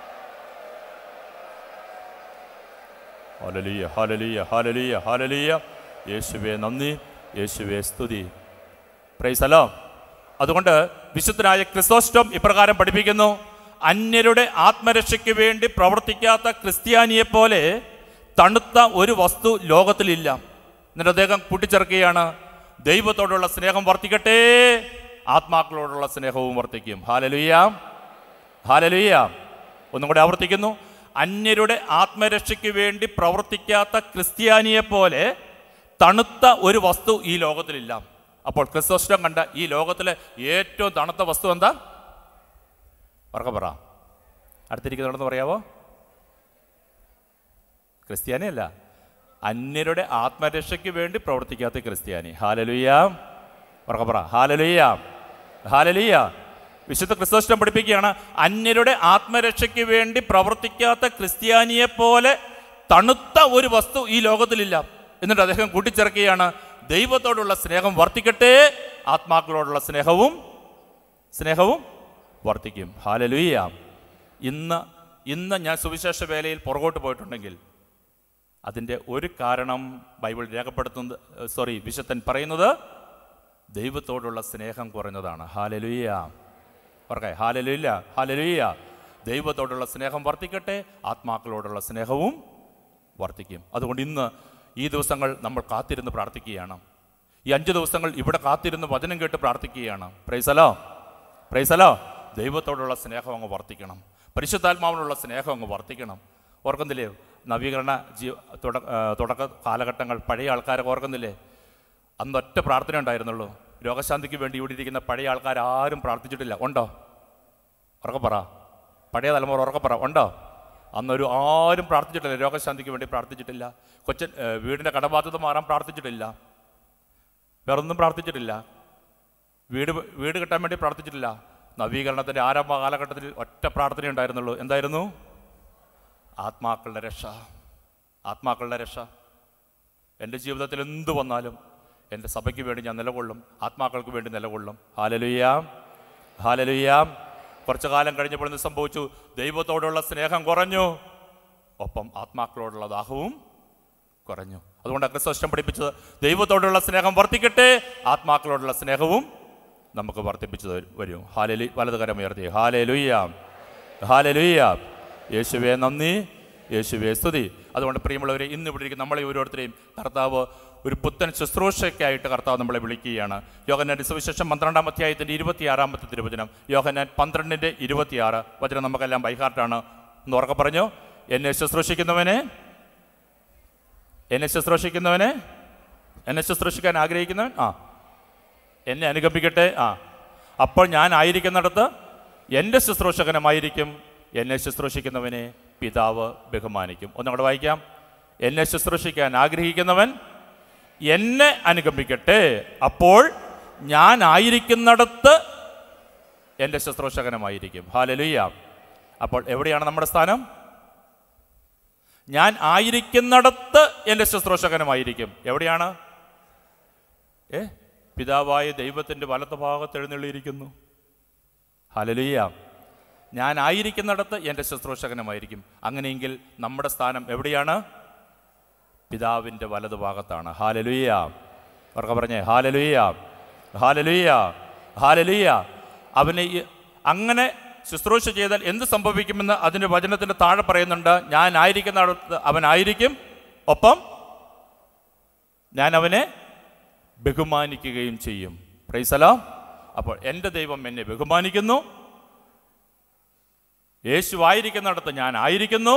ഹാലലിയ ഹാലലിയ ഹാലലിയ ഹാലലിയ യേശുവേ നന്ദി യേശുവേ സ്തുതി പ്രൈസലോ അതുകൊണ്ട് വിശുദ്ധനായ ക്രിസോസ്റ്റം ഇപ്രകാരം പഠിപ്പിക്കുന്നു അന്യരുടെ ആത്മരക്ഷയ്ക്ക് വേണ്ടി പ്രവർത്തിക്കാത്ത ക്രിസ്ത്യാനിയെ പോലെ തണുത്ത ഒരു വസ്തു ലോകത്തിലില്ല എന്നിട്ട് അദ്ദേഹം കൂട്ടിച്ചേർക്കുകയാണ് ദൈവത്തോടുള്ള സ്നേഹം വർദ്ധിക്കട്ടെ ആത്മാക്കളോടുള്ള സ്നേഹവും വർദ്ധിക്കും ഹാലലുയ്യ ഹാലലുയ്യ ഒന്നും കൂടെ ആവർത്തിക്കുന്നു അന്യരുടെ ആത്മരക്ഷയ്ക്ക് വേണ്ടി പ്രവർത്തിക്കാത്ത ക്രിസ്ത്യാനിയെ പോലെ തണുത്ത ഒരു വസ്തു ഈ ലോകത്തിലില്ല അപ്പോൾ ക്രിസ്തോസ്റ്റം കണ്ട ഈ ലോകത്തിലെ ഏറ്റവും തണുത്ത വസ്തു എന്താ പറക്ക പറ അടുത്തിരിക്കുന്നുണ്ടെന്ന് പറയാവോ ക്രിസ്ത്യാനിയല്ല അന്യരുടെ ആത്മരക്ഷയ്ക്ക് വേണ്ടി പ്രവർത്തിക്കാത്ത ക്രിസ്ത്യാനി ഹാലലുയ്യ ഉറക്കെ പറ ഹാലലുയ്യ ഹാലലുയ്യ വിശുദ്ധ ക്രിസ്തോഷ്ടം പഠിപ്പിക്കുകയാണ് അന്യരുടെ ആത്മരക്ഷയ്ക്ക് വേണ്ടി പ്രവർത്തിക്കാത്ത ക്രിസ്ത്യാനിയെ പോലെ തണുത്ത ഒരു വസ്തു ഈ ലോകത്തിലില്ല എന്നിട്ട് അദ്ദേഹം കൂട്ടിച്ചേർക്കുകയാണ് ദൈവത്തോടുള്ള സ്നേഹം വർദ്ധിക്കട്ടെ ആത്മാക്കളോടുള്ള സ്നേഹവും സ്നേഹവും വർദ്ധിക്കും ഹാലലുയ്യ ഇന്ന് ഇന്ന് ഞാൻ സുവിശേഷ വേലയിൽ പുറകോട്ട് പോയിട്ടുണ്ടെങ്കിൽ അതിൻ്റെ ഒരു കാരണം ബൈബിൾ രേഖപ്പെടുത്തുന്നത് സോറി വിശുദ്ധൻ പറയുന്നത് ദൈവത്തോടുള്ള സ്നേഹം കുറഞ്ഞതാണ് ഹാലലുയ്യ പറക്കെ ഹാലലുയ്യ ഹാലലുയ്യ ദൈവത്തോടുള്ള സ്നേഹം വർദ്ധിക്കട്ടെ ആത്മാക്കളോടുള്ള സ്നേഹവും വർദ്ധിക്കും അതുകൊണ്ട് ഇന്ന് ഈ ദിവസങ്ങൾ നമ്മൾ കാത്തിരുന്ന് പ്രാർത്ഥിക്കുകയാണ് ഈ അഞ്ച് ദിവസങ്ങൾ ഇവിടെ കാത്തിരുന്ന് വചനം കേട്ട് പ്രാർത്ഥിക്കുകയാണ് പ്രൈസലോ പ്രൈസലോ ദൈവത്തോടുള്ള സ്നേഹം അങ്ങ് വർദ്ധിക്കണം പരിശുദ്ധാത്മാവിനുള്ള സ്നേഹം അങ്ങ് വർദ്ധിക്കണം ഓർക്കുന്നില്ലേ നവീകരണ ജീ തുട- ആ, തുടക്ക കാലഘട്ടങ്ങൾ പഴയ ആൾക്കാരൊക്കെ ഓർക്കുന്നില്ലേ അന്ന് ഒറ്റ പ്രാർത്ഥന ഉണ്ടായിരുന്നുള്ളൂ രോഗശാന്തിക്ക് വേണ്ടി ഇവിടെ ഇരിക്കുന്ന പഴയ ആൾക്കാർ ആരും പ്രാർത്ഥിച്ചിട്ടില്ല ഉണ്ടോ ഉറക്കെ പറ പഴയ തലമുറ ഉറക്കെ പറ ഉണ്ടോ അന്നൊരു ആരും പ്രാർത്ഥിച്ചിട്ടില്ല രോഗശാന്തിക്ക് വേണ്ടി പ്രാർത്ഥിച്ചിട്ടില്ല കൊച്ചൻ ഏ, വീടിൻ്റെ കടബാധ്യത മാറാൻ പ്രാർത്ഥിച്ചിട്ടില്ല വേറൊന്നും പ്രാർത്ഥിച്ചിട്ടില്ല വീട് വീട് കിട്ടാൻ വേണ്ടി പ്രാർത്ഥിച്ചിട്ടില്ല നവീകരണത്തിൻ്റെ ആരംഭ കാലഘട്ടത്തിൽ ഒറ്റ പ്രാർത്ഥന ഉണ്ടായിരുന്നുള്ളൂ എന്തായിരുന്നു ആത്മാക്കളുടെ രക്ഷ ആത്മാക്കളുടെ രക്ഷ എൻ്റെ ജീവിതത്തിൽ എന്ത് വന്നാലും എൻ്റെ സഭയ്ക്ക് വേണ്ടി ഞാൻ നിലകൊള്ളും ആത്മാക്കൾക്ക് വേണ്ടി നിലകൊള്ളും ഹാലലുയ്യാം ഹാലലുയ്യാം കുറച്ചു കാലം കഴിഞ്ഞപ്പോൾ എന്ത് സംഭവിച്ചു ദൈവത്തോടുള്ള സ്നേഹം കുറഞ്ഞു ഒപ്പം ആത്മാക്കളോടുള്ള ദാഹവും കുറഞ്ഞു അതുകൊണ്ട് ക്രിസ്തോഷ്ടം പഠിപ്പിച്ചത് ദൈവത്തോടുള്ള സ്നേഹം വർദ്ധിക്കട്ടെ ആത്മാക്കളോടുള്ള സ്നേഹവും നമുക്ക് വർദ്ധിപ്പിച്ചു തരും- വരും ഹാലലി വലതുകരം ഉയർത്തി ഹാലേ ലുയ്യാം ഹാലേ ലുയ്യാം യേശുവേ നന്ദി യേശുവേ സ്തുതി അതുകൊണ്ട് പ്രിയമുള്ളവരെ ഇന്ന് ഇവിടെ ഇരിക്കുന്ന നമ്മളെ ഓരോരുത്തരെയും കർത്താവ് ഒരു പുത്തൻ ശുശ്രൂഷയ്ക്കായിട്ട് കർത്താവ് നമ്മളെ വിളിക്കുകയാണ് യോഹന്നാൻ സുവിശേഷം പന്ത്രണ്ടാം അധ്യായത്തിൻ്റെ ഇരുപത്തിയാറാമത്തെ തിരുവചനം യോഹന്നാൻ പന്ത്രണ്ടിൻ്റെ ഇരുപത്തിയാറ് വചനം നമുക്കെല്ലാം ബൈഹാർട്ടാണ് എന്ന് ഉറക്കെ പറഞ്ഞു എന്നെ ശുശ്രൂഷിക്കുന്നവനെ എന്നെ ശുശ്രൂഷിക്കുന്നവനെ എന്നെ ശുശ്രൂഷിക്കാൻ ആഗ്രഹിക്കുന്നവൻ ആ എന്നെ അനുഗമിക്കട്ടെ ആ അപ്പോൾ ഞാൻ ആയിരിക്കുന്നിടത്ത് എൻ്റെ ശുശ്രൂഷകനുമായിരിക്കും എന്നെ ശുശ്രൂഷിക്കുന്നവനെ പിതാവ് ബഹുമാനിക്കും ഒന്നുകൂടെ വായിക്കാം എന്നെ ശുശ്രൂഷിക്കാൻ ആഗ്രഹിക്കുന്നവൻ എന്നെ അനുഗമിക്കട്ടെ അപ്പോൾ ഞാൻ ആയിരിക്കുന്നിടത്ത് എൻ്റെ ശുശ്രൂഷകനുമായിരിക്കും ഹാലലുയ്യ അപ്പോൾ എവിടെയാണ് നമ്മുടെ സ്ഥാനം ഞാൻ ആയിരിക്കുന്നിടത്ത് എൻ്റെ ശുശ്രൂഷകനുമായിരിക്കും എവിടെയാണ് ഏ പിതാവായ ദൈവത്തിൻ്റെ വലത്ത് ഭാഗത്ത് എഴുന്നള്ളിയിരിക്കുന്നു ഹലലുയ്യ ഞാൻ ആയിരിക്കുന്നിടത്ത് എൻ്റെ ശുശ്രൂഷകനുമായിരിക്കും അങ്ങനെയെങ്കിൽ നമ്മുടെ സ്ഥാനം എവിടെയാണ് പിതാവിൻ്റെ വലതു ഭാഗത്താണ് ഹാലലുയ്യ അവർക്ക് പറഞ്ഞേ ഹാലലുയ്യ ഹാലലുയ്യ ഹാലലുയ്യ അവനെ ഈ- അങ്ങനെ ശുശ്രൂഷ ചെയ്താൽ എന്ത് സംഭവിക്കുമെന്ന് അതിൻ്റെ വചനത്തിൻ്റെ താഴെ പറയുന്നുണ്ട് ഞാൻ ആയിരിക്കുന്നിടത്ത് അവനായിരിക്കും ഒപ്പം ഞാൻ അവനെ ബഹുമാനിക്കുകയും ചെയ്യും പ്രൈസലാം അപ്പോൾ എൻ്റെ ദൈവം എന്നെ ബഹുമാനിക്കുന്നു യേശു ആയിരിക്കുന്നിടത്ത് ഞാൻ ആയിരിക്കുന്നു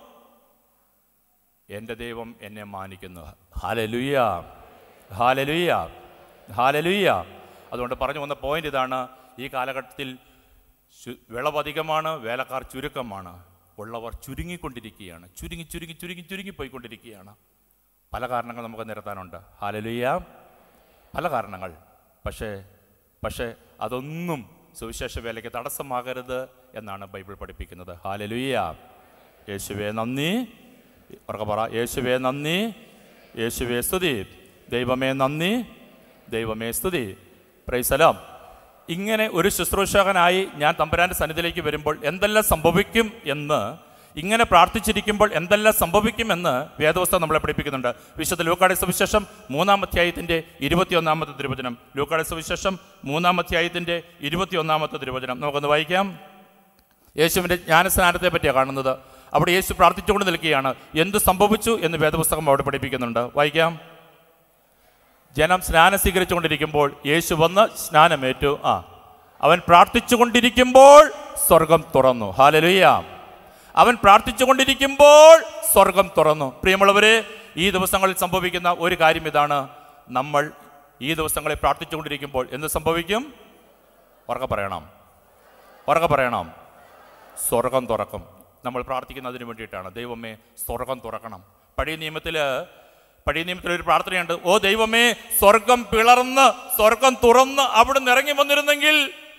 എൻ്റെ ദൈവം എന്നെ മാനിക്കുന്നു ഹാലലുയ്യ ഹാലലുയ്യ ഹാലലുയ്യ അതുകൊണ്ട് പറഞ്ഞു വന്ന പോയിന്റ് ഇതാണ് ഈ കാലഘട്ടത്തിൽ ചു- വിളവധികമാണ് വേലക്കാർ ചുരുക്കമാണ് ഉള്ളവർ ചുരുങ്ങിക്കൊണ്ടിരിക്കുകയാണ് ചുരുങ്ങി ചുരുങ്ങി ചുരുങ്ങി ചുരുങ്ങിപ്പോയിക്കൊണ്ടിരിക്കുകയാണ് പല കാരണങ്ങൾ നമുക്ക് നിരത്താനുണ്ട് ഹാലലുയ്യ പല കാരണങ്ങൾ പക്ഷേ പക്ഷേ അതൊന്നും സുവിശേഷ വേലയ്ക്ക് തടസ്സമാകരുത് എന്നാണ് ബൈബിൾ പഠിപ്പിക്കുന്നത് ഹാലലുയ്യ യേശുവേ നന്ദി ഉറക്കെ പറ യേശുവേ നന്ദി യേശുവേ സ്തുതി ദൈവമേ നന്ദി ദൈവമേ സ്തുതി പ്രൈസലാം ഇങ്ങനെ ഒരു ശുശ്രൂഷകനായി ഞാൻ തമ്പുരാൻ്റെ സന്നിധിയിലേക്ക് വരുമ്പോൾ എന്തെല്ലാം സംഭവിക്കും എന്ന് ഇങ്ങനെ പ്രാർത്ഥിച്ചിരിക്കുമ്പോൾ എന്തെല്ലാം സംഭവിക്കുമെന്ന് വേദവസ്ഥ നമ്മളെ പഠിപ്പിക്കുന്നുണ്ട് വിശുദ്ധ ലൂക്കാടെ സുവിശേഷം മൂന്നാം അധ്യായത്തിൻ്റെ ഇരുപത്തിയൊന്നാമത്തെ തിരുവചനം ലൂക്കാടെ സുവിശേഷം മൂന്നാം അധ്യായത്തിൻ്റെ ഇരുപത്തിയൊന്നാമത്തെ തിരുവചനം നമുക്കൊന്ന് വായിക്കാം യേശുവിൻ്റെ ജ്ഞാനസ്നാനത്തെ പറ്റിയാണ് കാണുന്നത് അവിടെ യേശു പ്രാർത്ഥിച്ചുകൊണ്ട് നിൽക്കുകയാണ് എന്ത് സംഭവിച്ചു എന്ന് വേദപുസ്തകം അവിടെ പഠിപ്പിക്കുന്നുണ്ട് വായിക്കാം ജനം സ്നാനം സ്വീകരിച്ചുകൊണ്ടിരിക്കുമ്പോൾ യേശു വന്ന് സ്നാനമേറ്റു ആ അവൻ പ്രാർത്ഥിച്ചുകൊണ്ടിരിക്കുമ്പോൾ സ്വർഗം തുറന്നു ഹാലലുയ്യ അവൻ പ്രാർത്ഥിച്ചുകൊണ്ടിരിക്കുമ്പോൾ സ്വർഗം തുറന്നു പ്രിയമുള്ളവരെ ഈ ദിവസങ്ങളിൽ സംഭവിക്കുന്ന ഒരു കാര്യം ഇതാണ് നമ്മൾ ഈ ദിവസങ്ങളിൽ പ്രാർത്ഥിച്ചുകൊണ്ടിരിക്കുമ്പോൾ എന്ത് സംഭവിക്കും ഉറക്കെ പറയണം ഉറക്കെ പറയണം സ്വർഗം തുറക്കും നമ്മൾ പ്രാർത്ഥിക്കുന്നതിന് വേണ്ടിയിട്ടാണ് ദൈവമേ സ്വർഗം തുറക്കണം പഴയ നിയമത്തിൽ പഴയ നിയമത്തിൽ ഒരു പ്രാർത്ഥനയുണ്ട് ഓ ദൈവമേ സ്വർഗം പിളർന്ന് സ്വർഗം തുറന്ന് അവിടുന്ന് ഇറങ്ങി വന്നിരുന്നെങ്കിൽ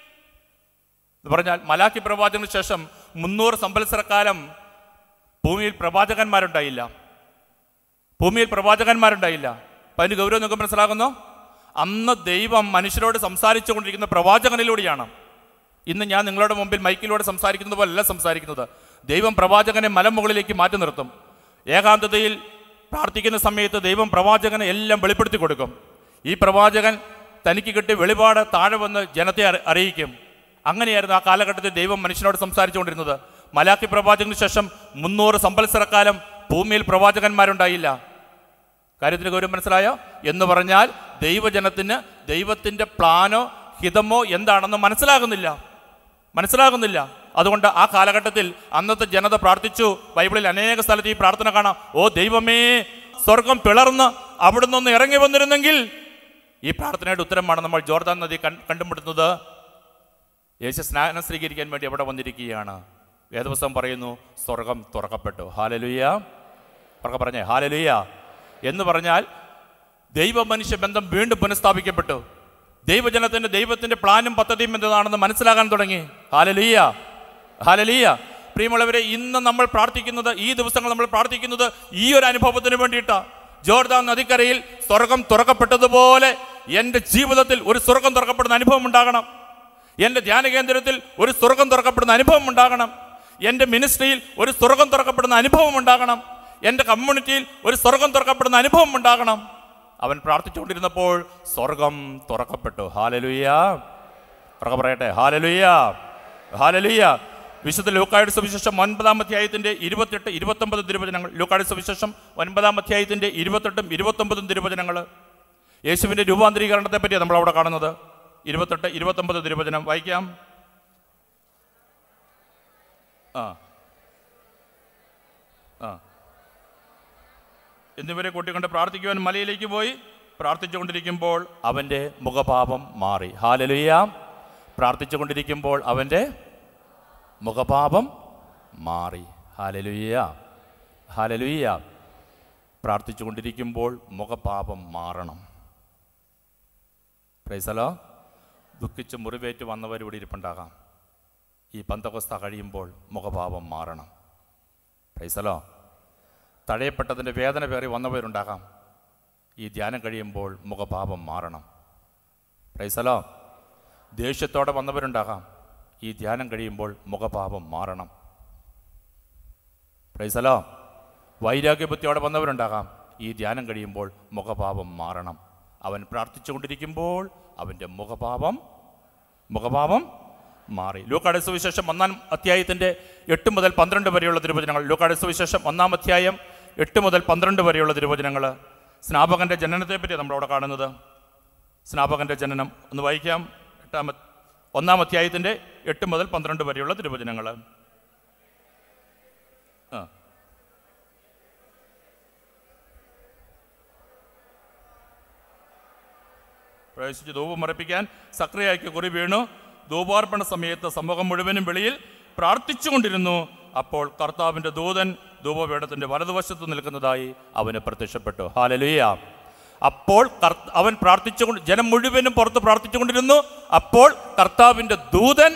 എന്ന് പറഞ്ഞാൽ മലാക്കി പ്രവാചകന് ശേഷം മുന്നൂറ് സംവത്സരക്കാലം ഭൂമിയിൽ പ്രവാചകന്മാരുണ്ടായില്ല ഭൂമിയിൽ പ്രവാചകന്മാരുണ്ടായില്ല അപ്പം അതിന് ഗൗരവം നിങ്ങൾക്ക് മനസ്സിലാകുന്നു അന്ന് ദൈവം മനുഷ്യരോട് സംസാരിച്ചു കൊണ്ടിരിക്കുന്ന പ്രവാചകനിലൂടെയാണ് ഇന്ന് ഞാൻ നിങ്ങളുടെ മുമ്പിൽ മൈക്കിലൂടെ സംസാരിക്കുന്നത് പോലല്ല സംസാരിക്കുന്നത് ദൈവം പ്രവാചകനെ മലമുകളിലേക്ക് മാറ്റി നിർത്തും ഏകാന്തതയിൽ പ്രാർത്ഥിക്കുന്ന സമയത്ത് ദൈവം പ്രവാചകനെ എല്ലാം വെളിപ്പെടുത്തി കൊടുക്കും ഈ പ്രവാചകൻ തനിക്ക് കിട്ടിയ വെളിപാട് താഴെ വന്ന് ജനത്തെ അറി- അറിയിക്കും അങ്ങനെയായിരുന്നു ആ കാലഘട്ടത്തിൽ ദൈവം മനുഷ്യനോട് സംസാരിച്ചുകൊണ്ടിരുന്നത് മലാക്കി പ്രവാചകന് ശേഷം മുന്നൂറ് സംവത്സരക്കാലം ഭൂമിയിൽ പ്രവാചകന്മാരുണ്ടായില്ല കാര്യത്തിന് ഗൗരവം മനസ്സിലായോ എന്ന് പറഞ്ഞാൽ ദൈവജനത്തിന് ദൈവത്തിൻ്റെ പ്ലാനോ ഹിതമോ എന്താണെന്ന് മനസ്സിലാകുന്നില്ല മനസ്സിലാകുന്നില്ല അതുകൊണ്ട് ആ കാലഘട്ടത്തിൽ അന്നത്തെ ജനത പ്രാർത്ഥിച്ചു ബൈബിളിൽ അനേക സ്ഥലത്ത് ഈ പ്രാർത്ഥന കാണാം ഓ ദൈവമേ സ്വർഗം പിളർന്ന് അവിടെ നിന്ന് ഇറങ്ങി വന്നിരുന്നെങ്കിൽ ഈ പ്രാർത്ഥനയുടെ ഉത്തരമാണ് നമ്മൾ ജോർദാൻ നദി കൺ- കണ്ടുമുട്ടുന്നത് യേശു സ്നാനം സ്വീകരിക്കാൻ വേണ്ടി അവിടെ വന്നിരിക്കുകയാണ് വേദവസം പറയുന്നു സ്വർഗം തുറക്കപ്പെട്ടു ഹാലലുയ്യ ഉറക്കെ പറഞ്ഞേ ഹാലലുയ്യ എന്ന് പറഞ്ഞാൽ ദൈവ മനുഷ്യ ബന്ധം വീണ്ടും പുനഃസ്ഥാപിക്കപ്പെട്ടു ദൈവജനത്തിന്റെ ദൈവത്തിന്റെ പ്ലാനും പദ്ധതിയും എന്നതാണെന്ന് മനസ്സിലാകാൻ തുടങ്ങി ഹാലലുയ്യ ഹാലലുയ്യ പ്രിയമുള്ളവരെ ഇന്ന് നമ്മൾ പ്രാർത്ഥിക്കുന്നത് ഈ ദിവസങ്ങൾ നമ്മൾ പ്രാർത്ഥിക്കുന്നത് ഈ ഒരു അനുഭവത്തിന് വേണ്ടിയിട്ടാണ് ജോർദാൻ നദിക്കരയിൽ സ്വർഗം തുറക്കപ്പെട്ടതുപോലെ എൻ്റെ ജീവിതത്തിൽ ഒരു സ്വർഗം തുറക്കപ്പെടുന്ന അനുഭവം ഉണ്ടാകണം എൻ്റെ ധ്യാന കേന്ദ്രത്തിൽ ഒരു സ്വർഗം തുറക്കപ്പെടുന്ന അനുഭവം ഉണ്ടാകണം എൻ്റെ മിനിസ്ട്രിയിൽ ഒരു സ്വർഗം തുറക്കപ്പെടുന്ന അനുഭവം ഉണ്ടാകണം എൻ്റെ കമ്മ്യൂണിറ്റിയിൽ ഒരു സ്വർഗം തുറക്കപ്പെടുന്ന അനുഭവം ഉണ്ടാകണം അവൻ പ്രാർത്ഥിച്ചുകൊണ്ടിരുന്നപ്പോൾ സ്വർഗം തുറക്കപ്പെട്ടു ഹാലലുയ്യ ഉറക്കെ പറയട്ടെ ഹാലലുയ്യ ഹാലലുയ്യ വിശുദ്ധ ലൂക്കായുടെ സുവിശേഷം ഒൻപതാം അധ്യായത്തിന്റെ ഇരുപത്തെട്ട് ഇരുപത്തൊമ്പത് തിരുവചനങ്ങൾ ലൂക്കായുടെ സുവിശേഷം ഒൻപതാം അധ്യായത്തിന്റെ ഇരുപത്തെട്ടും ഇരുപത്തൊമ്പതും തിരുവചനങ്ങൾ യേശുവിന്റെ രൂപാന്തരീകരണത്തെ പറ്റിയാണ് നമ്മൾ അവിടെ കാണുന്നത് ഇരുപത്തെട്ട് ഇരുപത്തൊമ്പത് തിരുവചനം വായിക്കാം ആ ആ എന്നിവരെ കൂട്ടിക്കൊണ്ട് പ്രാർത്ഥിക്കുവാൻ മലയിലേക്ക് പോയി പ്രാർത്ഥിച്ചുകൊണ്ടിരിക്കുമ്പോൾ അവൻ്റെ മുഖഭാവം മാറി ഹാലലുയ്യ പ്രാർത്ഥിച്ചുകൊണ്ടിരിക്കുമ്പോൾ അവൻ്റെ മുഖഭാവം മാറി ഹാലലുയ്യ ഹാലലുയ്യ പ്രാർത്ഥിച്ചുകൊണ്ടിരിക്കുമ്പോൾ മുഖഭാവം മാറണം പ്രൈസലോ ദുഃഖിച്ച് മുറിവേറ്റ് വന്നവരിവിടെ ഇരിപ്പുണ്ടാകാം ഈ പന്തകൊസ്ത കഴിയുമ്പോൾ മുഖഭാവം മാറണം പ്രൈസലോ തഴയപ്പെട്ടതിൻ്റെ വേദന പേറി വന്നവരുണ്ടാകാം ഈ ധ്യാനം കഴിയുമ്പോൾ മുഖഭാവം മാറണം പ്രൈസലോ ദേഷ്യത്തോടെ വന്നവരുണ്ടാകാം ഈ ധ്യാനം കഴിയുമ്പോൾ മുഖഭാവം മാറണം പ്രൈസലോ വൈരാഗ്യബുദ്ധിയോടെ വന്നവരുണ്ടാകാം ഈ ധ്യാനം കഴിയുമ്പോൾ മുഖഭാവം മാറണം അവൻ പ്രാർത്ഥിച്ചുകൊണ്ടിരിക്കുമ്പോൾ അവൻ്റെ മുഖഭാവം മുഖഭാവം മാറി ലൂക്കാട് സുവിശേഷം ഒന്നാം അധ്യായത്തിൻ്റെ എട്ട് മുതൽ പന്ത്രണ്ട് വരെയുള്ള തിരുവചനങ്ങൾ ലൂക്കാട് സുവിശേഷം ഒന്നാം അധ്യായം എട്ട് മുതൽ പന്ത്രണ്ട് വരെയുള്ള തിരുവചനങ്ങൾ സ്നാപകന്റെ ജനനത്തെ പറ്റി നമ്മളവിടെ കാണുന്നത് സ്നാപകന്റെ ജനനം ഒന്ന് വായിക്കാം എട്ടാമ ഒന്നാം അധ്യായത്തിൻ്റെ എട്ട് മുതൽ പന്ത്രണ്ട് വരെയുള്ള തിരുവചനങ്ങൾ ആ പ്രവേശിച്ച് ധൂപം മറപ്പിക്കാൻ സക്രിയയ്ക്ക് കുറി വീണു ധൂപാർപ്പണ സമയത്ത് സമൂഹം മുഴുവനും വെളിയിൽ പ്രാർത്ഥിച്ചുകൊണ്ടിരുന്നു അപ്പോൾ കർത്താവിൻ്റെ ദൂതൻ ധൂപപീഠത്തിൻ്റെ വലതുവശത്ത് നിൽക്കുന്നതായി അവന് പ്രത്യക്ഷപ്പെട്ടു ഹാലലുയ അപ്പോൾ കർത്ത- അവൻ പ്രാർത്ഥിച്ചുകൊണ്ട് ജനം മുഴുവനും പുറത്ത് പ്രാർത്ഥിച്ചുകൊണ്ടിരുന്നു അപ്പോൾ കർത്താവിൻ്റെ ദൂതൻ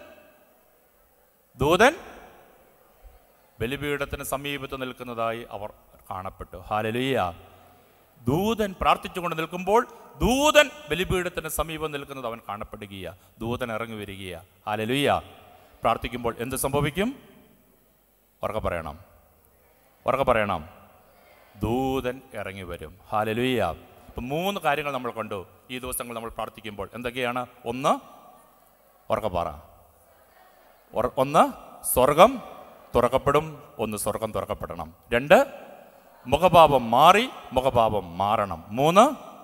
ദൂതൻ ബലിപീഠത്തിന് സമീപത്ത് നിൽക്കുന്നതായി അവർ കാണപ്പെട്ടു ഹാലലുയ്യ ദൂതൻ പ്രാർത്ഥിച്ചുകൊണ്ട് നിൽക്കുമ്പോൾ ദൂതൻ ബലിപീഠത്തിന് സമീപം നിൽക്കുന്നത് അവൻ കാണപ്പെടുകയാ ദൂതൻ ഇറങ്ങി വരികയാ ഹാലലുയ്യ പ്രാർത്ഥിക്കുമ്പോൾ എന്ത് സംഭവിക്കും ഉറക്കെ പറയണം ഉറക്കെ പറയണം ദൂതൻ ഇറങ്ങി വരും ഹാലലുയ്യ ഇപ്പം മൂന്ന് കാര്യങ്ങൾ നമ്മൾ കണ്ടു ഈ ദിവസങ്ങൾ നമ്മൾ പ്രാർത്ഥിക്കുമ്പോൾ എന്തൊക്കെയാണ് ഒന്ന് ഉറക്കെ പറ ഉറ- ഒന്ന് സ്വർഗം തുറക്കപ്പെടും ഒന്ന് സ്വർഗം തുറക്കപ്പെടണം രണ്ട് മുഖഭാവം മാറി മുഖഭാവം മാറണം മൂന്ന്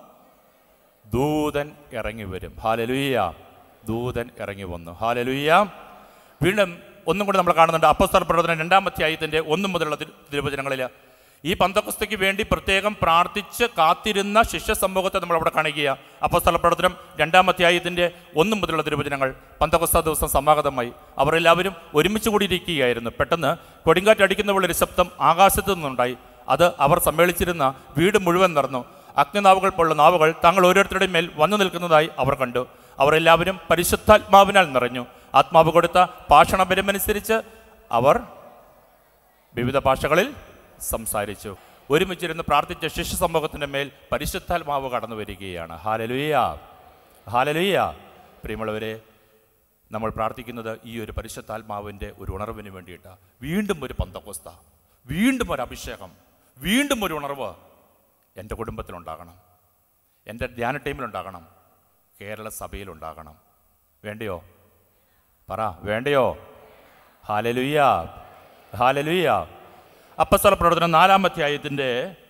ദൂതൻ ഇറങ്ങി വരും ഹാലലുയ്യ ദൂതൻ ഇറങ്ങി വന്നു ഹാലലുയ്യ വീണ്ടും ഒന്നും കൂടി നമ്മൾ കാണുന്നുണ്ട് അപ്പസ്തല പ്രവർത്തനം രണ്ടാം അധ്യായത്തിൻ്റെ ഒന്നു മുതലുള്ള തിരു- തിരുവചനങ്ങളിൽ ഈ പന്തക്കുസ്തയ്ക്ക് വേണ്ടി പ്രത്യേകം പ്രാർത്ഥിച്ച് കാത്തിരുന്ന ശിഷ്യ സമൂഹത്തെ നമ്മൾ അവിടെ കാണുകയാണ് അപ്പസ്തല പ്രവർത്തനം രണ്ടാം അധ്യായത്തിൻ്റെ ഒന്നു മുതലുള്ള തിരുവചനങ്ങൾ പന്തക്കുസ്ത ദിവസം സമാഗതമായി അവർ എല്ലാവരും ഒരുമിച്ച് കൂടിയിരിക്കുകയായിരുന്നു പെട്ടെന്ന് കൊടുങ്കാറ്റ് അടിക്കുന്ന പോലൊരു ശബ്ദം ആകാശത്തു നിന്നുണ്ടായി അത് അവർ സമ്മേളിച്ചിരുന്ന വീട് മുഴുവൻ നിറഞ്ഞു അഗ്നിനാവുകൾ പോലുള്ള നാവുകൾ തങ്ങൾ ഓരോരുത്തരുടെയും മേൽ വന്നു നിൽക്കുന്നതായി അവർ കണ്ടു അവർ എല്ലാവരും പരിശുദ്ധാത്മാവിനാൽ നിറഞ്ഞു ആത്മാവ് കൊടുത്ത ഭാഷണപരമനുസരിച്ച് അവർ വിവിധ ഭാഷകളിൽ സംസാരിച്ചു ഒരുമിച്ചിരുന്ന് പ്രാർത്ഥിച്ച ശിശു സമൂഹത്തിൻ്റെ മേൽ പരിശുദ്ധാത്മാവ് കടന്നു വരികയാണ് ഹാലലുയ്യ ഹാലലുയ്യ പ്രിയമുള്ളവരെ നമ്മൾ പ്രാർത്ഥിക്കുന്നത് ഈ ഒരു പരിശുദ്ധാത്മാവിൻ്റെ ഒരു ഉണർവിന് വേണ്ടിയിട്ടാണ് വീണ്ടും ഒരു പന്തക്കോസ്ത വീണ്ടും ഒരു അഭിഷേകം വീണ്ടും ഒരു ഉണർവ് എൻ്റെ കുടുംബത്തിലുണ്ടാകണം എൻ്റെ ധ്യാന ടീമിലുണ്ടാകണം കേരള സഭയിലുണ്ടാകണം വേണ്ടയോ പറ വേണ്ടയോ ഹാലലുയ്യ ഹാലലുയ്യ അപ്പസ്വല പ്രവർത്തനം നാലാം അധ്യായത്തിൻ്റെ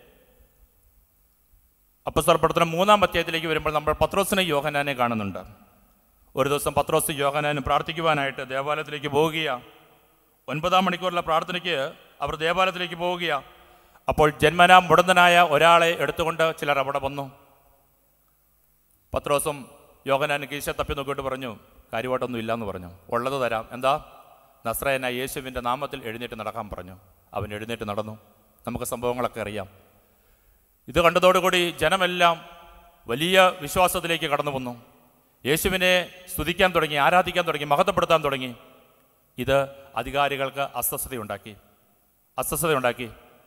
അപ്പസ്വല പ്രവർത്തനം മൂന്നാം അധ്യായത്തിലേക്ക് വരുമ്പോൾ നമ്മൾ പത്രോസിനെ യോഹനാനെ കാണുന്നുണ്ട് ഒരു ദിവസം പത്രോസ് യോഹനാനും പ്രാർത്ഥിക്കുവാനായിട്ട് ദേവാലയത്തിലേക്ക് പോവുകയാണ് ഒൻപതാം മണിക്കൂറിലെ പ്രാർത്ഥനയ്ക്ക് അവർ ദേവാലയത്തിലേക്ക് പോവുകയാണ് അപ്പോൾ ജന്മനാ മുടന്തനായ ഒരാളെ എടുത്തുകൊണ്ട് ചിലർ അവിടെ വന്നു പത്രോസും യോഹനാനും കീശ തപ്പി നോക്കിയിട്ട് പറഞ്ഞു കാര്യമായിട്ടൊന്നും ഇല്ലയെന്ന് പറഞ്ഞു ഉള്ളത് തരാം എന്താ നസ്രയന യേശുവിൻ്റെ നാമത്തിൽ എഴുന്നേറ്റ് നടക്കാൻ പറഞ്ഞു അവൻ എഴുന്നേറ്റ് നടന്നു നമുക്ക് സംഭവങ്ങളൊക്കെ അറിയാം ഇത് കണ്ടതോടുകൂടി ജനമെല്ലാം വലിയ വിശ്വാസത്തിലേക്ക് കടന്നു വന്നു യേശുവിനെ സ്തുതിക്കാൻ തുടങ്ങി ആരാധിക്കാൻ തുടങ്ങി മഹത്വപ്പെടുത്താൻ തുടങ്ങി ഇത് അധികാരികൾക്ക് അസ്വസ്ഥതയുണ്ടാക്കി അസ്വസ്ഥതയുണ്ടാക്കി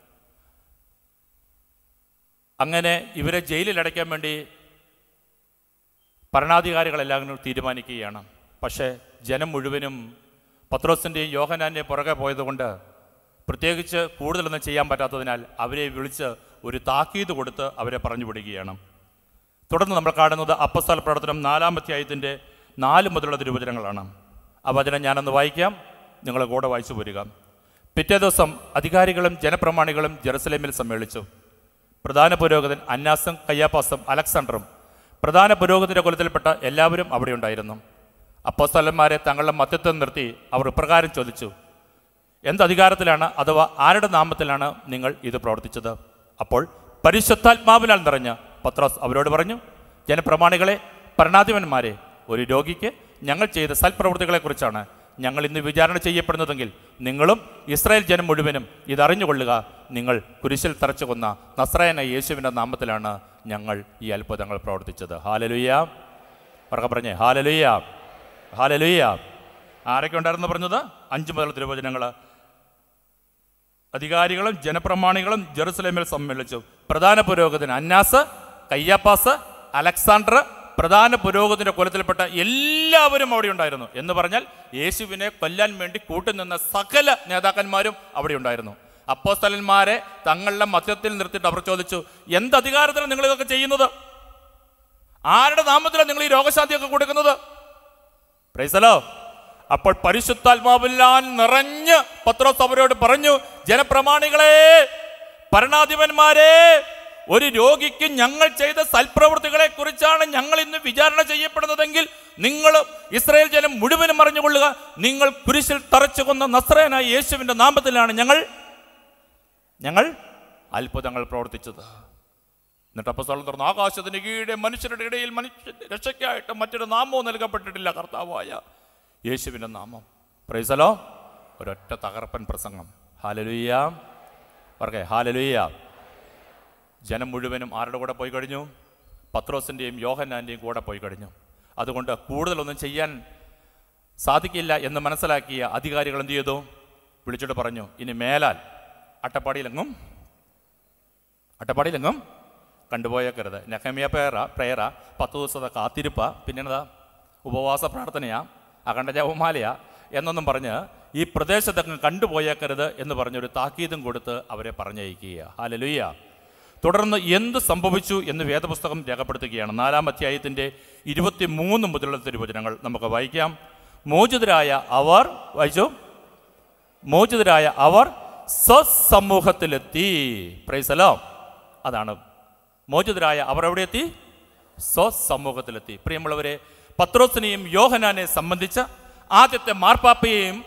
അങ്ങനെ ഇവരെ ജയിലിൽ അടയ്ക്കാൻ വേണ്ടി ഭരണാധികാരികളെല്ലാം തീരുമാനിക്കുകയാണ് പക്ഷേ ജനം മുഴുവനും പത്രോസിൻ്റെയും യോഹനാൻ്റെയും പുറകെ പോയതുകൊണ്ട് പ്രത്യേകിച്ച് കൂടുതലൊന്നും ചെയ്യാൻ പറ്റാത്തതിനാൽ അവരെ വിളിച്ച് ഒരു താക്കീത് കൊടുത്ത് അവരെ പറഞ്ഞു വിടുകയാണ് തുടർന്ന് നമ്മൾ കാണുന്നത് അപ്പസ്തല പ്രവർത്തനം നാലാം അധ്യായത്തിൻ്റെ നാല് മുതലുള്ള തിരുവചനങ്ങളാണ് ആ വചനം ഞാനൊന്ന് വായിക്കാം നിങ്ങൾ കൂടെ വായിച്ചു പോരുക പിറ്റേ ദിവസം അധികാരികളും ജനപ്രമാണികളും ജെറുസലേമിൽ സമ്മേളിച്ചു പ്രധാന പുരോഹിതൻ അന്നാസും കയ്യാപ്പാസും അലക്സാണ്ടറും പ്രധാന പുരോഹിതന്റെ കുലത്തിൽപ്പെട്ട എല്ലാവരും അവിടെ ഉണ്ടായിരുന്നു അപ്പോസ്തലന്മാരെ തങ്ങളുടെ മധ്യത്വം നിർത്തി അവർ ഇപ്രകാരം ചോദിച്ചു എന്ത് അധികാരത്തിലാണ് അഥവാ ആരുടെ നാമത്തിലാണ് നിങ്ങൾ ഇത് പ്രവർത്തിച്ചത് അപ്പോൾ പരിശുദ്ധാത്മാവിനാൽ നിറഞ്ഞ പത്രോസ് അവരോട് പറഞ്ഞു ജനപ്രമാണികളെ ഭരണാധിപന്മാരെ ഒരു രോഗിക്ക് ഞങ്ങൾ ചെയ്ത സൽപ്രവൃത്തികളെക്കുറിച്ചാണ് ഞങ്ങൾ ഇന്ന് വിചാരണ ചെയ്യപ്പെടുന്നതെങ്കിൽ നിങ്ങളും ഇസ്രായേൽ ജനം മുഴുവനും ഇതറിഞ്ഞുകൊള്ളുക നിങ്ങൾ കുരിശിൽ തറച്ചു കൊന്ന നസ്രായന യേശുവിൻ്റെ നാമത്തിലാണ് ഞങ്ങൾ ഈ അത്ഭുതങ്ങൾ പ്രവർത്തിച്ചത് ഹാലലുയ്യ പറക പറഞ്ഞേ ഹാലലുയ്യ ഹാലലുയ്യ ആരൊക്കെ ഉണ്ടായിരുന്നു പറഞ്ഞത് അഞ്ച് മുതൽ തിരുവചനങ്ങൾ അധികാരികളും ജനപ്രമാണികളും ജെറുസലേമിൽ സമ്മേളിച്ചു പ്രധാന പുരോഹിതൻ അന്നാസ് കയ്യാപ്പാസ് അലക്സാണ്ടർ പ്രധാന പുരോഹിതന്റെ കുലത്തിൽപ്പെട്ട എല്ലാവരും അവിടെ ഉണ്ടായിരുന്നു എന്ന് പറഞ്ഞാൽ യേശുവിനെ കൊല്ലാൻ വേണ്ടി കൂട്ടുനിന്ന സകല നേതാക്കന്മാരും അവിടെ ഉണ്ടായിരുന്നു അപ്പോസ്തലന്മാരെ തങ്ങളുടെ മധ്യത്തിൽ നിർത്തിയിട്ട് അവർ ചോദിച്ചു എന്ത് അധികാരത്തിലാണ് നിങ്ങൾ ഇതൊക്കെ ചെയ്യുന്നത് ആരുടെ നാമത്തിലാണ് നിങ്ങൾ ഈ രോഗശാന്തിയൊക്കെ കൊടുക്കുന്നത് പ്രൈസലോ അപ്പോൾ പരിശുദ്ധാത്മാവില്ലാൻ നിറഞ്ഞ് പത്രോസ് അവരോട് പറഞ്ഞു ജനപ്രമാണികളെ ഭരണാധിപന്മാരെ ഒരു രോഗിക്ക് ഞങ്ങൾ ചെയ്ത സൽപ്രവൃത്തികളെ കുറിച്ചാണ് ഞങ്ങൾ ഇന്ന് വിചാരണ ചെയ്യപ്പെടുന്നതെങ്കിൽ നിങ്ങൾ ഇസ്രായേൽ ജനം മുഴുവനും അറിഞ്ഞുകൊള്ളുക നിങ്ങൾ കുരിശിൽ തറച്ചു കൊന്ന നസ്രയനായ യേശുവിന്റെ നാമത്തിലാണ് ഞങ്ങൾ ഞങ്ങൾ അത്ഭുതങ്ങൾ പ്രവർത്തിച്ചത് എന്നിട്ട് അപ്പസ്തലൻ തുറന്നു ആകാശത്തിന് കീഴെ മനുഷ്യരുടെ ഇടയിൽ മനുഷ്യ രക്ഷയ്ക്കായിട്ട് മറ്റൊരു നാമവും നൽകപ്പെട്ടിട്ടില്ല കർത്താവായ യേശുവിൻ്റെ നാമം പ്രൈസലോ ഒരൊറ്റ തകർപ്പൻ പ്രസംഗം ഹാലലുയ്യ പറകെ ഹാലലുയ്യ ജനം മുഴുവനും ആരുടെ കൂടെ പോയി കഴിഞ്ഞു പത്രോസിൻ്റെയും യോഹന്നാൻ്റെയും കൂടെ പോയി കഴിഞ്ഞു അതുകൊണ്ട് കൂടുതലൊന്നും ചെയ്യാൻ സാധിക്കില്ല എന്ന് മനസ്സിലാക്കിയ അധികാരികൾ എന്ത് ചെയ്തു വിളിച്ചിട്ട് പറഞ്ഞു ഇനി മേലാൽ അട്ടപ്പാടിയിലെങ്ങും അട്ടപ്പാടിയിലെങ്ങും കണ്ടുപോയേക്കരുത് നെഹമിയ പേറ പ്രേറ പത്ത് ദിവസത്തെ കാത്തിരിപ്പ പിന്നെന്താ ഉപവാസ പ്രാർത്ഥനയാ അഖണ്ഡ ജപമാലയാ എന്നൊന്നും പറഞ്ഞ് ഈ പ്രദേശത്തൊക്കെ കണ്ടുപോയേക്കരുത് എന്ന് പറഞ്ഞൊരു താക്കീതും കൊടുത്ത് അവരെ പറഞ്ഞയക്കുക ഹാലലുയ്യ തുടർന്ന് എന്ത് സംഭവിച്ചു എന്ന് വേദപുസ്തകം രേഖപ്പെടുത്തുകയാണ് നാലാം അധ്യായത്തിൻ്റെ ഇരുപത്തി മൂന്ന് മുതലുള്ള തിരുവചനങ്ങൾ നമുക്ക് വായിക്കാം മോചിതരായ അവർ വായിച്ചു മോചിതരായ അവർ സ്വസമൂഹത്തിലെത്തി പ്രൈസലോ അതാണ് മോചിതരായ അവർ എവിടെ എത്തി സ്വസമൂഹത്തിലെത്തി പ്രിയമുള്ളവരെ പത്രോസിനെയും യോഹനാനെ സംബന്ധിച്ച് ആദ്യത്തെ മാർപ്പാപ്പയെയും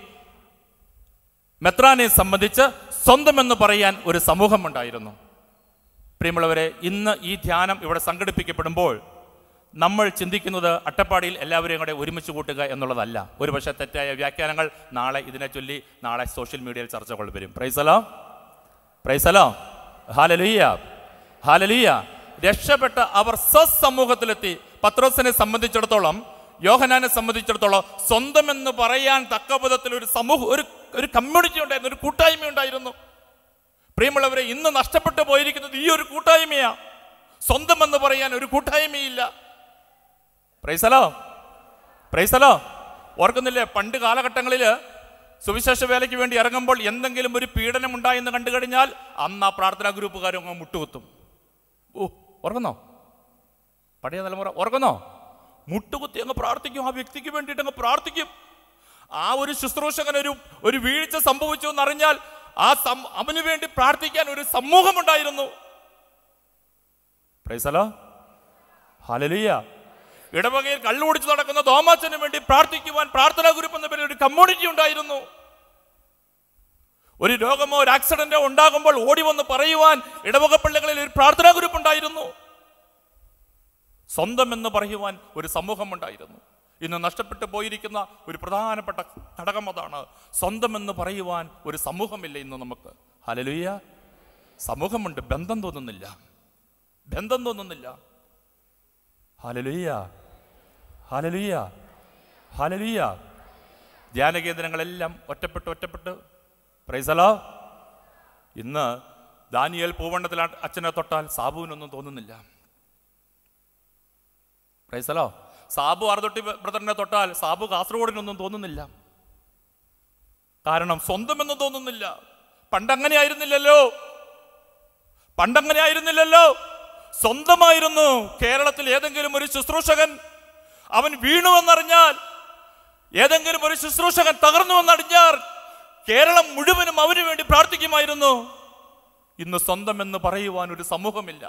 മെത്രാനെ സംബന്ധിച്ച് സ്വന്തമെന്ന് പറയാൻ ഒരു സമൂഹമുണ്ടായിരുന്നു പ്രിയമുള്ളവരെ ഇന്ന് ഈ ധ്യാനം ഇവിടെ സംഘടിപ്പിക്കപ്പെടുമ്പോൾ നമ്മൾ ചിന്തിക്കുന്നത് അട്ടപ്പാടിയിൽ എല്ലാവരെയും കൂടെ ഒരുമിച്ച് കൂട്ടുക എന്നുള്ളതല്ല ഒരുപക്ഷെ തെറ്റായ വ്യാഖ്യാനങ്ങൾ നാളെ ഇതിനെ ചൊല്ലി നാളെ സോഷ്യൽ മീഡിയയിൽ ചർച്ചകൾ വരും പ്രൈസലോ പ്രൈസലോ ഹാലലുയ്യ ഹാലലുയ്യ രക്ഷപ്പെട്ട അവർ സ്വസമൂഹത്തിലെത്തി പത്രോസിനെ സംബന്ധിച്ചിടത്തോളം യോഹനാനെ സംബന്ധിച്ചിടത്തോളം സ്വന്തം എന്ന് പറയാൻ തക്ക വിധത്തിൽ ഒരു സമൂഹം ഒരു ഒരു കമ്മ്യൂണിറ്റി ഉണ്ടായിരുന്നു ഒരു കൂട്ടായ്മ ഉണ്ടായിരുന്നു പ്രിയമുള്ളവരെ ഇന്ന് നഷ്ടപ്പെട്ടു പോയിരിക്കുന്നത് ഈ ഒരു കൂട്ടായ്മയാ സ്വന്തം എന്ന് പറയാൻ ഒരു കൂട്ടായ്മയില്ല പ്രൈസലോ പ്രൈസലോ ഓർക്കുന്നില്ലേ പണ്ട് കാലഘട്ടങ്ങളിൽ സുവിശേഷ വേലയ്ക്ക് വേണ്ടി ഇറങ്ങുമ്പോൾ എന്തെങ്കിലും ഒരു പീഡനം ഉണ്ടായെന്ന് കണ്ടു കഴിഞ്ഞാൽ അന്ന് ആ പ്രാർത്ഥനാ ഗ്രൂപ്പുകാരും അങ്ങ് മുട്ടുകുത്തും ഓ ഓർക്കുന്നോ പഴയ തലമുറ ഓർക്കുന്നോ മുട്ടുകുത്തി അങ്ങ് പ്രാർത്ഥിക്കും ആ വ്യക്തിക്ക് വേണ്ടിയിട്ട് അങ്ങ് പ്രാർത്ഥിക്കും ആ ഒരു ശുശ്രൂഷകൻ ഒരു ഒരു വീഴ്ച സംഭവിച്ചു എന്നറിഞ്ഞാൽ ആ സം അവന് വേണ്ടി പ്രാർത്ഥിക്കാൻ ഒരു സമൂഹമുണ്ടായിരുന്നു പ്രൈസലോ ഹലലിയ ഇടവകയിൽ കള്ളുകുടിച്ച് നടക്കുന്ന തോമാച്ചന് വേണ്ടി പ്രാർത്ഥിക്കുവാൻ പ്രാർത്ഥനാ ഗ്രൂപ്പ് എന്ന പേരിൽ ഒരു കമ്മ്യൂണിറ്റി ഉണ്ടായിരുന്നു ഒരു രോഗമോ ഒരു ആക്സിഡന്റോ ഉണ്ടാകുമ്പോൾ ഓടി വന്ന് പറയുവാൻ ഇടവക പള്ളികളിൽ ഒരു പ്രാർത്ഥനാ ഗ്രൂപ്പ് ഉണ്ടായിരുന്നു സ്വന്തം എന്ന് പറയുവാൻ ഒരു സമൂഹം ഉണ്ടായിരുന്നു ഇന്ന് നഷ്ടപ്പെട്ടു പോയിരിക്കുന്ന ഒരു പ്രധാനപ്പെട്ട ഘടകം അതാണ് സ്വന്തം എന്ന് പറയുവാൻ ഒരു സമൂഹമില്ല ഇന്ന് നമുക്ക് ഹലലുയ്യ സമൂഹമുണ്ട് ബന്ധം തോന്നുന്നില്ല ബന്ധം തോന്നുന്നില്ല ഹലലുയ്യ ഹലലുയ്യ ഹലലുയ്യ ധ്യാന കേന്ദ്രങ്ങളെല്ലാം ഒറ്റപ്പെട്ട് ഒറ്റപ്പെട്ട് പ്രൈസലോ ഇന്ന് ദാനിയേൽ പൂവണ്ണത്തിൽ അച്ഛനെ തൊട്ടാൽ സാബുവിനൊന്നും തോന്നുന്നില്ല പ്രൈസലോ സാബു ആർതൊട്ടി ബ്രദറിനെ തൊട്ടാൽ സാബു കാസർഗോഡിനൊന്നും തോന്നുന്നില്ല കാരണം സ്വന്തമെന്നും തോന്നുന്നില്ല പണ്ടങ്ങനെ ആയിരുന്നില്ലല്ലോ പണ്ടങ്ങനെ ആയിരുന്നില്ലല്ലോ സ്വന്തമായിരുന്നു കേരളത്തിൽ ഏതെങ്കിലും ഒരു ശുശ്രൂഷകൻ അവൻ വീണുവെന്നറിഞ്ഞാൽ ഏതെങ്കിലും ഒരു ശുശ്രൂഷകൻ തകർന്നുവെന്നറിഞ്ഞാൽ കേരളം മുഴുവനും അവന് വേണ്ടി പ്രാർത്ഥിക്കുമായിരുന്നു ഇന്ന് സ്വന്തം എന്ന് പറയുവാൻ ഒരു സമൂഹമില്ല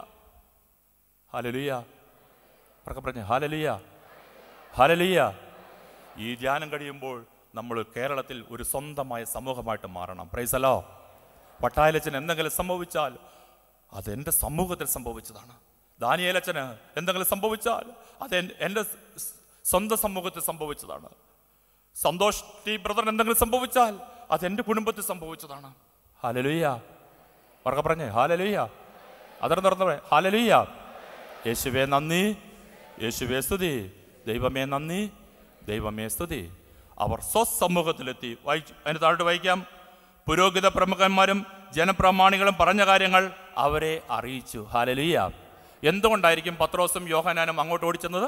ഹലലുയ ഉറക്കെ പറഞ്ഞ ഹാലലിയ ഹാലലിയ ഈ ധ്യാനം കഴിയുമ്പോൾ നമ്മൾ കേരളത്തിൽ ഒരു സ്വന്തമായ സമൂഹമായിട്ട് മാറണം പ്രൈസലോ പട്ടായലച്ചന് എന്തെങ്കിലും സംഭവിച്ചാൽ അത് എൻ്റെ സമൂഹത്തിൽ സംഭവിച്ചതാണ് ദാനിയേലച്ചന് എന്തെങ്കിലും സംഭവിച്ചാൽ അത് എൻ- എൻ്റെ സ്- സ്വന്തം സമൂഹത്തിൽ സംഭവിച്ചതാണ് സന്തോഷ് ടി ബ്രദറിന് എന്തെങ്കിലും സംഭവിച്ചാൽ അത് എൻ്റെ കുടുംബത്തിൽ സംഭവിച്ചതാണ് ഹാലലുയ്യ ഉറക്കെ പറഞ്ഞേ ഹാലലുയ്യ അതർ തുറന്നു ഹാലലുയ്യ യേശുവേ നന്ദി യേശുവേ സ്തുതി ദൈവമേ നന്ദി ദൈവമേ സ്തുതി അവർ സ്വസമൂഹത്തിലെത്തി വായിച്ചു അതിന് താഴോട്ട് വായിക്കാം പുരോഹിത പ്രമുഖന്മാരും ജനപ്രമാണികളും പറഞ്ഞ കാര്യങ്ങൾ അവരെ അറിയിച്ചു ഹാലലുയ്യ എന്തുകൊണ്ടായിരിക്കും പത്രോസും യോഹനാനും അങ്ങോട്ട് ഓടിച്ചെന്നത്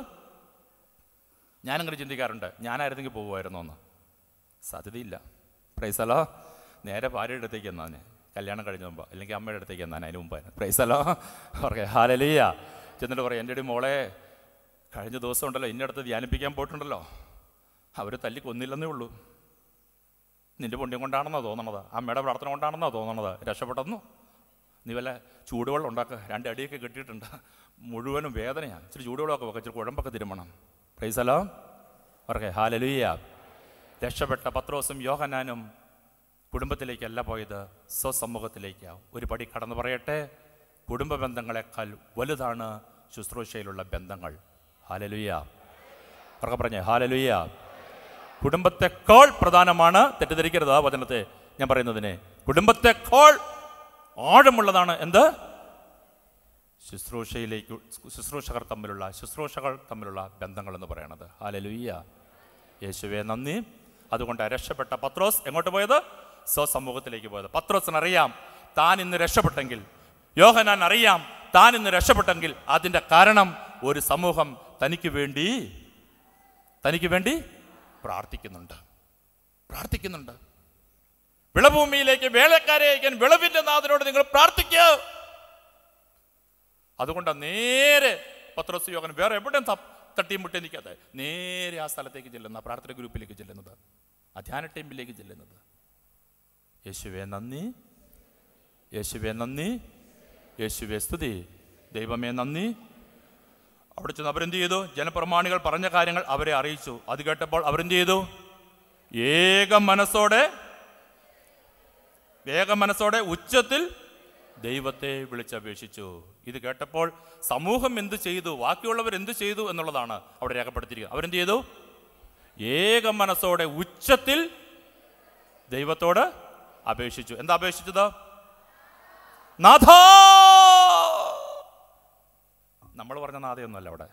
ഞാനങ്ങനെ ചിന്തിക്കാറുണ്ട് ഞാനായിരുന്നെങ്കിൽ പോകുമായിരുന്നോ എന്ന് സാധ്യതയില്ല പ്രൈസലോ നേരെ ഭാര്യയുടെ അടുത്തേക്ക് എന്നാണ് കല്യാണം കഴിഞ്ഞ മുമ്പ് അല്ലെങ്കിൽ അമ്മയുടെ അടുത്തേക്ക് എന്നാണ് അതിന് മുമ്പായിരുന്നു പ്രൈസലോ ഓക്കെ ഹാലലിയ ചെന്നിട്ട് പറയും എൻ്റെ ഒരു മോളെ കഴിഞ്ഞ ദിവസം ഉണ്ടല്ലോ ഇന്ന അടുത്ത് ധ്യാനിപ്പിക്കാൻ പോയിട്ടുണ്ടല്ലോ അവർ തല്ലി കൊന്നില്ലെന്നേ ഉള്ളൂ നിന്റെ പുണ്യം കൊണ്ടാണെന്നാ തോന്നണത് അമ്മയുടെ പ്രാർത്ഥന കൊണ്ടാണെന്നാ തോന്നണത് രക്ഷപ്പെട്ടെന്നു നീ വല്ല ചൂടുവെള്ളം ഉണ്ടാക്കുക രണ്ട് അടിയൊക്കെ കെട്ടിയിട്ടുണ്ട് മുഴുവനും വേദനയാണ് ഇച്ചിരി ചൂടുവെള്ളമൊക്കെ വെക്കുക ഇച്ചിരി കുഴമ്പൊക്കെ തിരുമണം പ്രൈസലോ ഓക്കെ ഹാലലുയ്യ രക്ഷപ്പെട്ട പത്രോസും യോഹനാനും കുടുംബത്തിലേക്കല്ല പോയത് സ്വസമൂഹത്തിലേക്കാണ് ഒരു പടി കടന്നു പറയട്ടെ കുടുംബ ബന്ധങ്ങളെക്കാൾ വലുതാണ് ശുശ്രൂഷയിലുള്ള ബന്ധങ്ങൾ ഹാലലുയ്യ ഉറക്കെ പറഞ്ഞേ ഹാലലുയ്യ കുടുംബത്തെക്കാൾ പ്രധാനമാണ് തെറ്റിദ്ധരിക്കരുത് ആ വചനത്തെ ഞാൻ പറയുന്നതിനെ കുടുംബത്തെക്കാൾ ആഴമുള്ളതാണ് എന്ത് ശുശ്രൂഷയിലേക്ക് ശുശ്രൂഷകർ തമ്മിലുള്ള ശുശ്രൂഷകൾ തമ്മിലുള്ള ബന്ധങ്ങൾ എന്ന് പറയണത് ഹാലലുയ്യ യേശുവെ നന്ദി അതുകൊണ്ട് രക്ഷപ്പെട്ട പത്രോസ് എങ്ങോട്ട് പോയത് സ്വസമൂഹത്തിലേക്ക് പോയത് പത്രോസിന് അറിയാം താൻ ഇന്ന് രക്ഷപ്പെട്ടെങ്കിൽ യോഹനാൻ അറിയാം താൻ ഇന്ന് രക്ഷപ്പെട്ടെങ്കിൽ അതിൻ്റെ കാരണം ഒരു സമൂഹം തനിക്ക് വേണ്ടി തനിക്ക് വേണ്ടി പ്രാർത്ഥിക്കുന്നുണ്ട് പ്രാർത്ഥിക്കുന്നുണ്ട് വിളഭൂമിയിലേക്ക് വേലക്കാരെ അയക്കാൻ വിളവിന്റെ നാഥനോട് നിങ്ങൾ പ്രാർത്ഥിക്കുക അതുകൊണ്ട് നേരെ പത്രോസ് യോഗൻ വേറെ എവിടെയും ത- തട്ടിയും മുട്ടി നിൽക്കാതെ നേരെ ആ സ്ഥലത്തേക്ക് ചെല്ലുന്ന ആ പ്രാർത്ഥന ഗ്രൂപ്പിലേക്ക് ചെല്ലുന്നത് ആ ധ്യാന ടീമിലേക്ക് ചെല്ലുന്നത് യേശുവേ നന്ദി യേശുവേ നന്ദി യേശുവേ സ്തുതി ദൈവമേ നന്ദി അവിടെ ചെന്ന് അവരെന്ത് ചെയ്തു ജനപ്രമാണികൾ പറഞ്ഞ കാര്യങ്ങൾ അവരെ അറിയിച്ചു അത് കേട്ടപ്പോൾ അവരെന്ത് ചെയ്തു ഏക മനസ്സോടെ വേഗ മനസ്സോടെ ഉച്ചത്തിൽ ദൈവത്തെ വിളിച്ചപേക്ഷിച്ചു ഇത് കേട്ടപ്പോൾ സമൂഹം എന്ത് ചെയ്തു ബാക്കിയുള്ളവർ എന്ത് ചെയ്തു എന്നുള്ളതാണ് അവിടെ രേഖപ്പെടുത്തിയിരിക്കുന്നത് അവരെന്ത് ചെയ്തു ഏക മനസ്സോടെ ഉച്ചത്തിൽ ദൈവത്തോട് അപേക്ഷിച്ചു എന്താ അപേക്ഷിച്ചത് നാഥ നമ്മൾ പറഞ്ഞ നാഥയൊന്നുമല്ല അവിടെ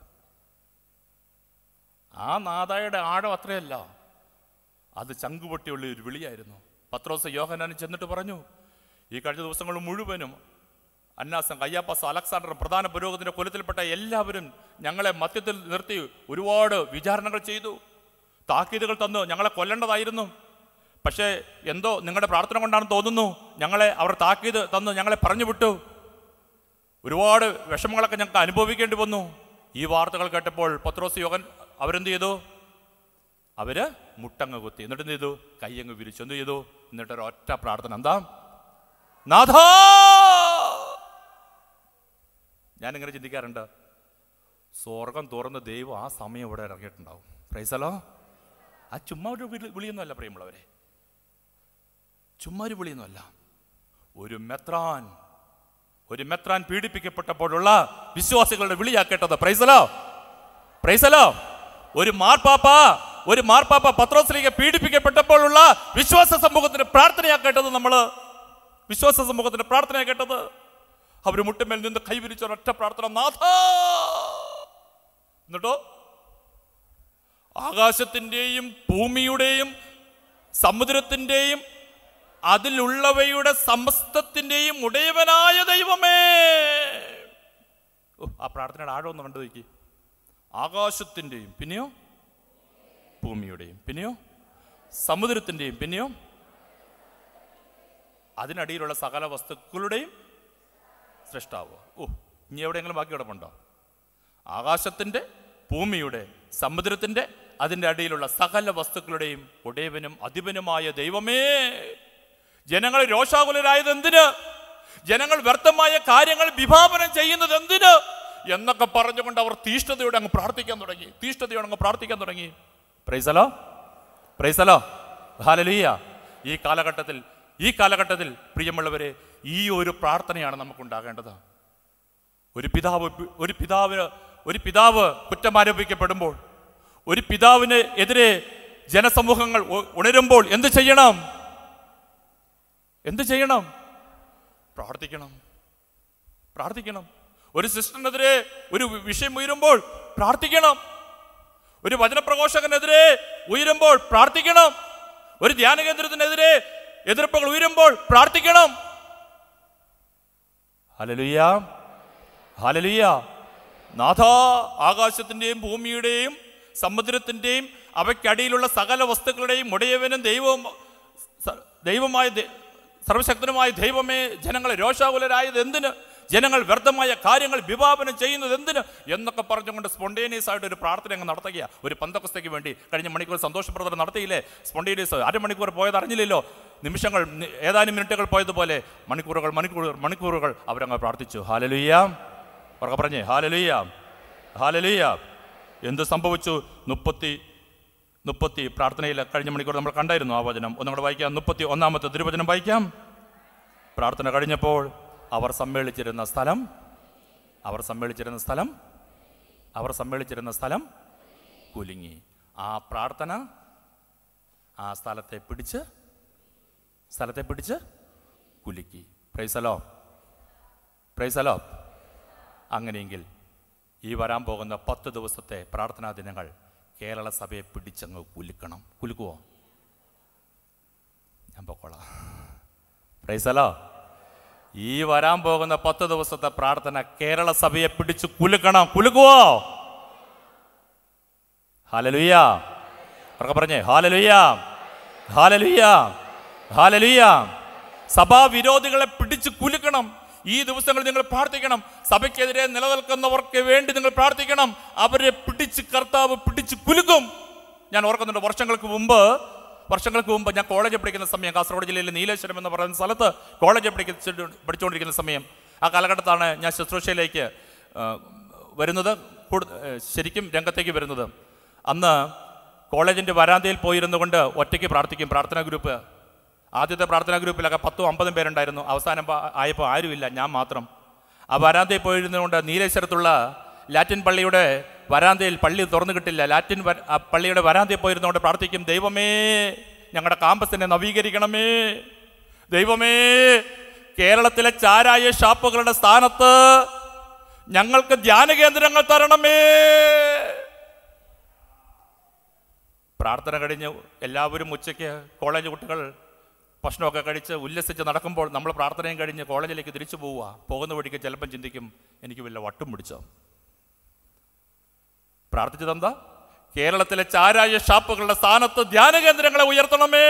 ആ നാഥയുടെ ആഴം അത്രയല്ല അത് ചങ്കുപൊട്ടിയുള്ള ഒരു വിളിയായിരുന്നു പത്രോസ് യോഹനാൻ ചെന്നിട്ട് പറഞ്ഞു ഈ കഴിഞ്ഞ ദിവസങ്ങൾ മുഴുവനും അന്നാസം കയ്യാപ്പാസ് അലക്സാണ്ടർ പ്രധാന പുരോഗതിന്റെ കൊലത്തിൽപ്പെട്ട എല്ലാവരും ഞങ്ങളെ മധ്യത്തിൽ നിർത്തി ഒരുപാട് വിചാരണകൾ ചെയ്തു താക്കീതുകൾ തന്നു ഞങ്ങളെ കൊല്ലേണ്ടതായിരുന്നു പക്ഷേ എന്തോ നിങ്ങളുടെ പ്രാർത്ഥന കൊണ്ടാണെന്ന് തോന്നുന്നു ഞങ്ങളെ അവർ താക്കീത് തന്നു ഞങ്ങളെ പറഞ്ഞു വിട്ടു ഒരുപാട് വിഷമങ്ങളൊക്കെ ഞങ്ങൾക്ക് അനുഭവിക്കേണ്ടി വന്നു ഈ വാർത്തകൾ കേട്ടപ്പോൾ പത്രോസ് യോഗൻ അവരെന്ത് ചെയ്തു അവര് മുട്ടങ്ങ് കുത്തി എന്നിട്ട് എന്ത് ചെയ്തു കയ്യങ്ങ് വിരിച്ചു എന്ത് ചെയ്തു എന്നിട്ട് ഒരൊറ്റ പ്രാർത്ഥന എന്താ നാഥ ഞാൻ ഇങ്ങനെ ചിന്തിക്കാറുണ്ട് സ്വർഗം തുറന്ന് ദൈവം ആ സമയം ഇവിടെ ഇറങ്ങിയിട്ടുണ്ടാവും പ്രൈസലോ ആ ചുമ്മാ ഒരു വിളി വിളിയൊന്നുമല്ല പ്രിയമുള്ളവരെ ചുമ്മാ ഒരു വിളിയൊന്നുമല്ല ഒരു മെത്രാൻ ഒരു മെത്രാൻ പീഡിപ്പിക്കപ്പെട്ടപ്പോഴുള്ള വിശ്വാസികളുടെ വിളിയാ കേട്ടത് പ്രൈസലോ പ്രൈസലോ ഒരു മാർപ്പാപ്പ ഒരു മാർപ്പാപ്പ പത്രോസ്ലിക പീഡിപ്പിക്കപ്പെട്ടപ്പോഴുള്ള വിശ്വാസ സമൂഹത്തിന്റെ പ്രാർത്ഥനയാ കേട്ടത് നമ്മള് വിശ്വാസ സമൂഹത്തിന്റെ പ്രാർത്ഥനയാ കേട്ടത് അവർ മുട്ടുമേൽ നിന്ന് കൈവിരിച്ച ഒരൊറ്റ പ്രാർത്ഥന നാഥ എന്നിട്ടോ ആകാശത്തിന്റെയും ഭൂമിയുടെയും സമുദ്രത്തിന്റെയും അതിലുള്ളവയുടെ സമസ്തത്തിന്റെയും ഉടയവനായ ദൈവമേ ഓ, ആ പ്രാർത്ഥനയുടെ ആഴം ഒന്ന് കണ്ടു നോക്കി ആകാശത്തിന്റെയും പിന്നെയോ ഭൂമിയുടെയും പിന്നെയോ സമുദ്രത്തിന്റെയും പിന്നെയോ അതിനടിയിലുള്ള സകല വസ്തുക്കളുടെയും സൃഷ്ടാവ് ഓ ഇനി എവിടെയെങ്കിലും ബാക്കി കിടപ്പുണ്ടോ ആകാശത്തിന്റെ ഭൂമിയുടെ സമുദ്രത്തിന്റെ അതിൻ്റെ അടിയിലുള്ള സകല വസ്തുക്കളുടെയും ഉടയവനും അധിപനുമായ ദൈവമേ ജനങ്ങൾ രോഷാകുലരായത് എന്തിന് ജനങ്ങൾ വ്യർത്ഥമായ കാര്യങ്ങൾ വിഭാവനം ചെയ്യുന്നത് എന്തിന് എന്നൊക്കെ പറഞ്ഞുകൊണ്ട് അവർ തീഷ്ണതയോടെ അങ്ങ് പ്രാർത്ഥിക്കാൻ തുടങ്ങി തീഷ്ണതയോടെ അങ്ങ് പ്രാർത്ഥിക്കാൻ തുടങ്ങി പ്രൈസലോ പ്രൈസലോ ഹാലലീയ ഈ കാലഘട്ടത്തിൽ ഈ കാലഘട്ടത്തിൽ പ്രിയമുള്ളവരെ ഈ ഒരു പ്രാർത്ഥനയാണ് നമുക്കുണ്ടാകേണ്ടത് ഒരു പിതാവ് പി- ഒരു പിതാവിന് ഒരു പിതാവ് കുറ്റം ആരോപിക്കപ്പെടുമ്പോൾ ഒരു പിതാവിന് എതിരെ ജനസമൂഹങ്ങൾ ഉ- ഉണരുമ്പോൾ എന്ത് ചെയ്യണം എന്ത് ചെയ്യണം പ്രാർത്ഥിക്കണം പ്രാർത്ഥിക്കണം ഒരു സിസ്റ്ററിനെതിരെ ഒരു വി- വിഷയം ഉയരുമ്പോൾ പ്രാർത്ഥിക്കണം ഒരു വചനപ്രഘോഷകനെതിരെ ഉയരുമ്പോൾ പ്രാർത്ഥിക്കണം ഒരു ധ്യാന കേന്ദ്രത്തിനെതിരെ എതിർപ്പുകൾ ഉയരുമ്പോൾ പ്രാർത്ഥിക്കണം ഹലലുയ്യ ഹലലുയ്യ നാഥ ആകാശത്തിന്റെയും ഭൂമിയുടെയും സമുദ്രത്തിന്റെയും അവയ്ക്കടിയിലുള്ള സകല വസ്തുക്കളുടെയും ഉടയവനും ദൈവവും സ- ദൈവമായ ദൈ- സർവശക്തനുമായ ദൈവമേ ജനങ്ങളെ രോഷാകുലരായത് എന്തിന് ജനങ്ങൾ വ്യർത്ഥമായ കാര്യങ്ങൾ വിഭാവനം ചെയ്യുന്നത് എന്തിന് എന്നൊക്കെ പറഞ്ഞുകൊണ്ട് സ്പോണ്ടേനിയസ് ആയിട്ട് ഒരു പ്രാർത്ഥന അങ്ങ് നടത്തുകയാണ് ഒരു പന്തക്കസ്തയ്ക്ക് വേണ്ടി കഴിഞ്ഞ മണിക്കൂർ സന്തോഷപ്രദം നടത്തിയില്ലേ സ്പോണ്ടേനിയസ് അരമണിക്കൂർ പോയത് അറിഞ്ഞില്ലല്ലോ നിമിഷങ്ങൾ നി- ഏതാനും മിനിറ്റുകൾ പോയതുപോലെ മണിക്കൂറുകൾ മണിക്കൂർ മണിക്കൂറുകൾ അവരങ്ങ് പ്രാർത്ഥിച്ചു ഹാലലുയ്യ ഉറക്കെ പറഞ്ഞേ ഹാലലുയ്യ ഹാലലുയ്യ എന്ത് സംഭവിച്ചു മുപ്പത്തി മുപ്പത്തി പ്രാർത്ഥനയിൽ കഴിഞ്ഞ മണിക്കൂർ നമ്മൾ കണ്ടായിരുന്നു ആ വചനം ഒന്നും കൂടെ വായിക്കാം മുപ്പത്തി ഒന്നാമത്തെ തിരുവചനം വായിക്കാം പ്രാർത്ഥന കഴിഞ്ഞപ്പോൾ അവർ സമ്മേളിച്ചിരുന്ന സ്ഥലം അവർ സമ്മേളിച്ചിരുന്ന സ്ഥലം അവർ സമ്മേളിച്ചിരുന്ന സ്ഥലം കുലുങ്ങി ആ പ്രാർത്ഥന ആ സ്ഥലത്തെ പിടിച്ച് സ്ഥലത്തെ പിടിച്ച് കുലുക്കി പ്രൈസലോ പ്രൈസലോ അങ്ങനെയെങ്കിൽ ഈ വരാൻ പോകുന്ന പത്ത് ദിവസത്തെ പ്രാർത്ഥനാ ദിനങ്ങൾ കേരള സഭയെ പിടിച്ചങ്ങ് കുലുക്കണം കുലുക്കുവോ ഞാൻ പൊക്കോളാം പ്രൈസലോ ഈ വരാൻ പോകുന്ന പത്ത് ദിവസത്തെ പ്രാർത്ഥന കേരള സഭയെ പിടിച്ച് കുലുക്കണം കുലുക്കുവോ ഹാലലുയ്യ ഉറക്കെ പറഞ്ഞേ ഹാലലുയ്യ ഹാലലുയ്യ ഹാലലുയ്യ സഭാവിരോധികളെ പിടിച്ച് കുലുക്കണം ഈ ദിവസങ്ങളിൽ നിങ്ങൾ പ്രാർത്ഥിക്കണം സഭയ്ക്കെതിരെ നിലനിൽക്കുന്നവർക്ക് വേണ്ടി നിങ്ങൾ പ്രാർത്ഥിക്കണം അവരെ പിടിച്ച് കർത്താവ് പിടിച്ച് കുലുക്കും ഞാൻ ഓർക്കുന്നുണ്ട് വർഷങ്ങൾക്ക് മുമ്പ് വർഷങ്ങൾക്ക് മുമ്പ് ഞാൻ കോളേജിൽ പഠിക്കുന്ന സമയം കാസർഗോഡ് ജില്ലയിലെ നീലേശ്വരം എന്ന് പറയുന്ന സ്ഥലത്ത് കോളേജിൽ പഠിക്കുന്ന പഠിച്ചുകൊണ്ടിരിക്കുന്ന സമയം ആ കാലഘട്ടത്താണ് ഞാൻ ശുശ്രൂഷയിലേക്ക് ആ, വരുന്നത് കൂടു- ഏ, ശരിക്കും രംഗത്തേക്ക് വരുന്നത് അന്ന് കോളേജിൻ്റെ വരാന്തയിൽ പോയിരുന്നു കൊണ്ട് ഒറ്റയ്ക്ക് പ്രാർത്ഥിക്കും പ്രാർത്ഥനാ ഗ്രൂപ്പ് ആദ്യത്തെ പ്രാർത്ഥനാ ഗ്രൂപ്പിലൊക്കെ പത്തും അമ്പതും പേരുണ്ടായിരുന്നു അവസാനം പ- ആയപ്പോൾ ആരുമില്ല ഞാൻ മാത്രം ആ വരാന്തയിൽ പോയിരുന്നുകൊണ്ട് നീലേശ്വരത്തുള്ള ലാറ്റിൻ പള്ളിയുടെ വരാന്തയിൽ പള്ളി തുറന്നു കിട്ടില്ല ലാറ്റിൻ വര- ആ പള്ളിയുടെ വരാന്തയിൽ പോയിരുന്നുകൊണ്ട് പ്രാർത്ഥിക്കും ദൈവമേ ഞങ്ങളുടെ കാമ്പസിനെ നവീകരിക്കണമേ ദൈവമേ കേരളത്തിലെ ചാരായ ഷാപ്പുകളുടെ സ്ഥാനത്ത് ഞങ്ങൾക്ക് ധ്യാന കേന്ദ്രങ്ങൾ തരണമേ പ്രാർത്ഥന കഴിഞ്ഞ് എല്ലാവരും ഉച്ചയ്ക്ക് കോളേജ് കുട്ടികൾ ഭക്ഷണമൊക്കെ കഴിച്ച് ഉല്ലസിച്ച് നടക്കുമ്പോൾ നമ്മൾ പ്രാർത്ഥനയും കഴിഞ്ഞ് കോളേജിലേക്ക് തിരിച്ചു പോവുക പോകുന്ന വഴിക്ക് ചിലപ്പം ചിന്തിക്കും എനിക്ക് വല്ല വട്ടും പിടിച്ചോ പ്രാർത്ഥിച്ചതെന്താ കേരളത്തിലെ ചാരായ ഷാപ്പുകളുടെ സ്ഥാനത്ത് ധ്യാന കേന്ദ്രങ്ങളെ ഉയർത്തണമേ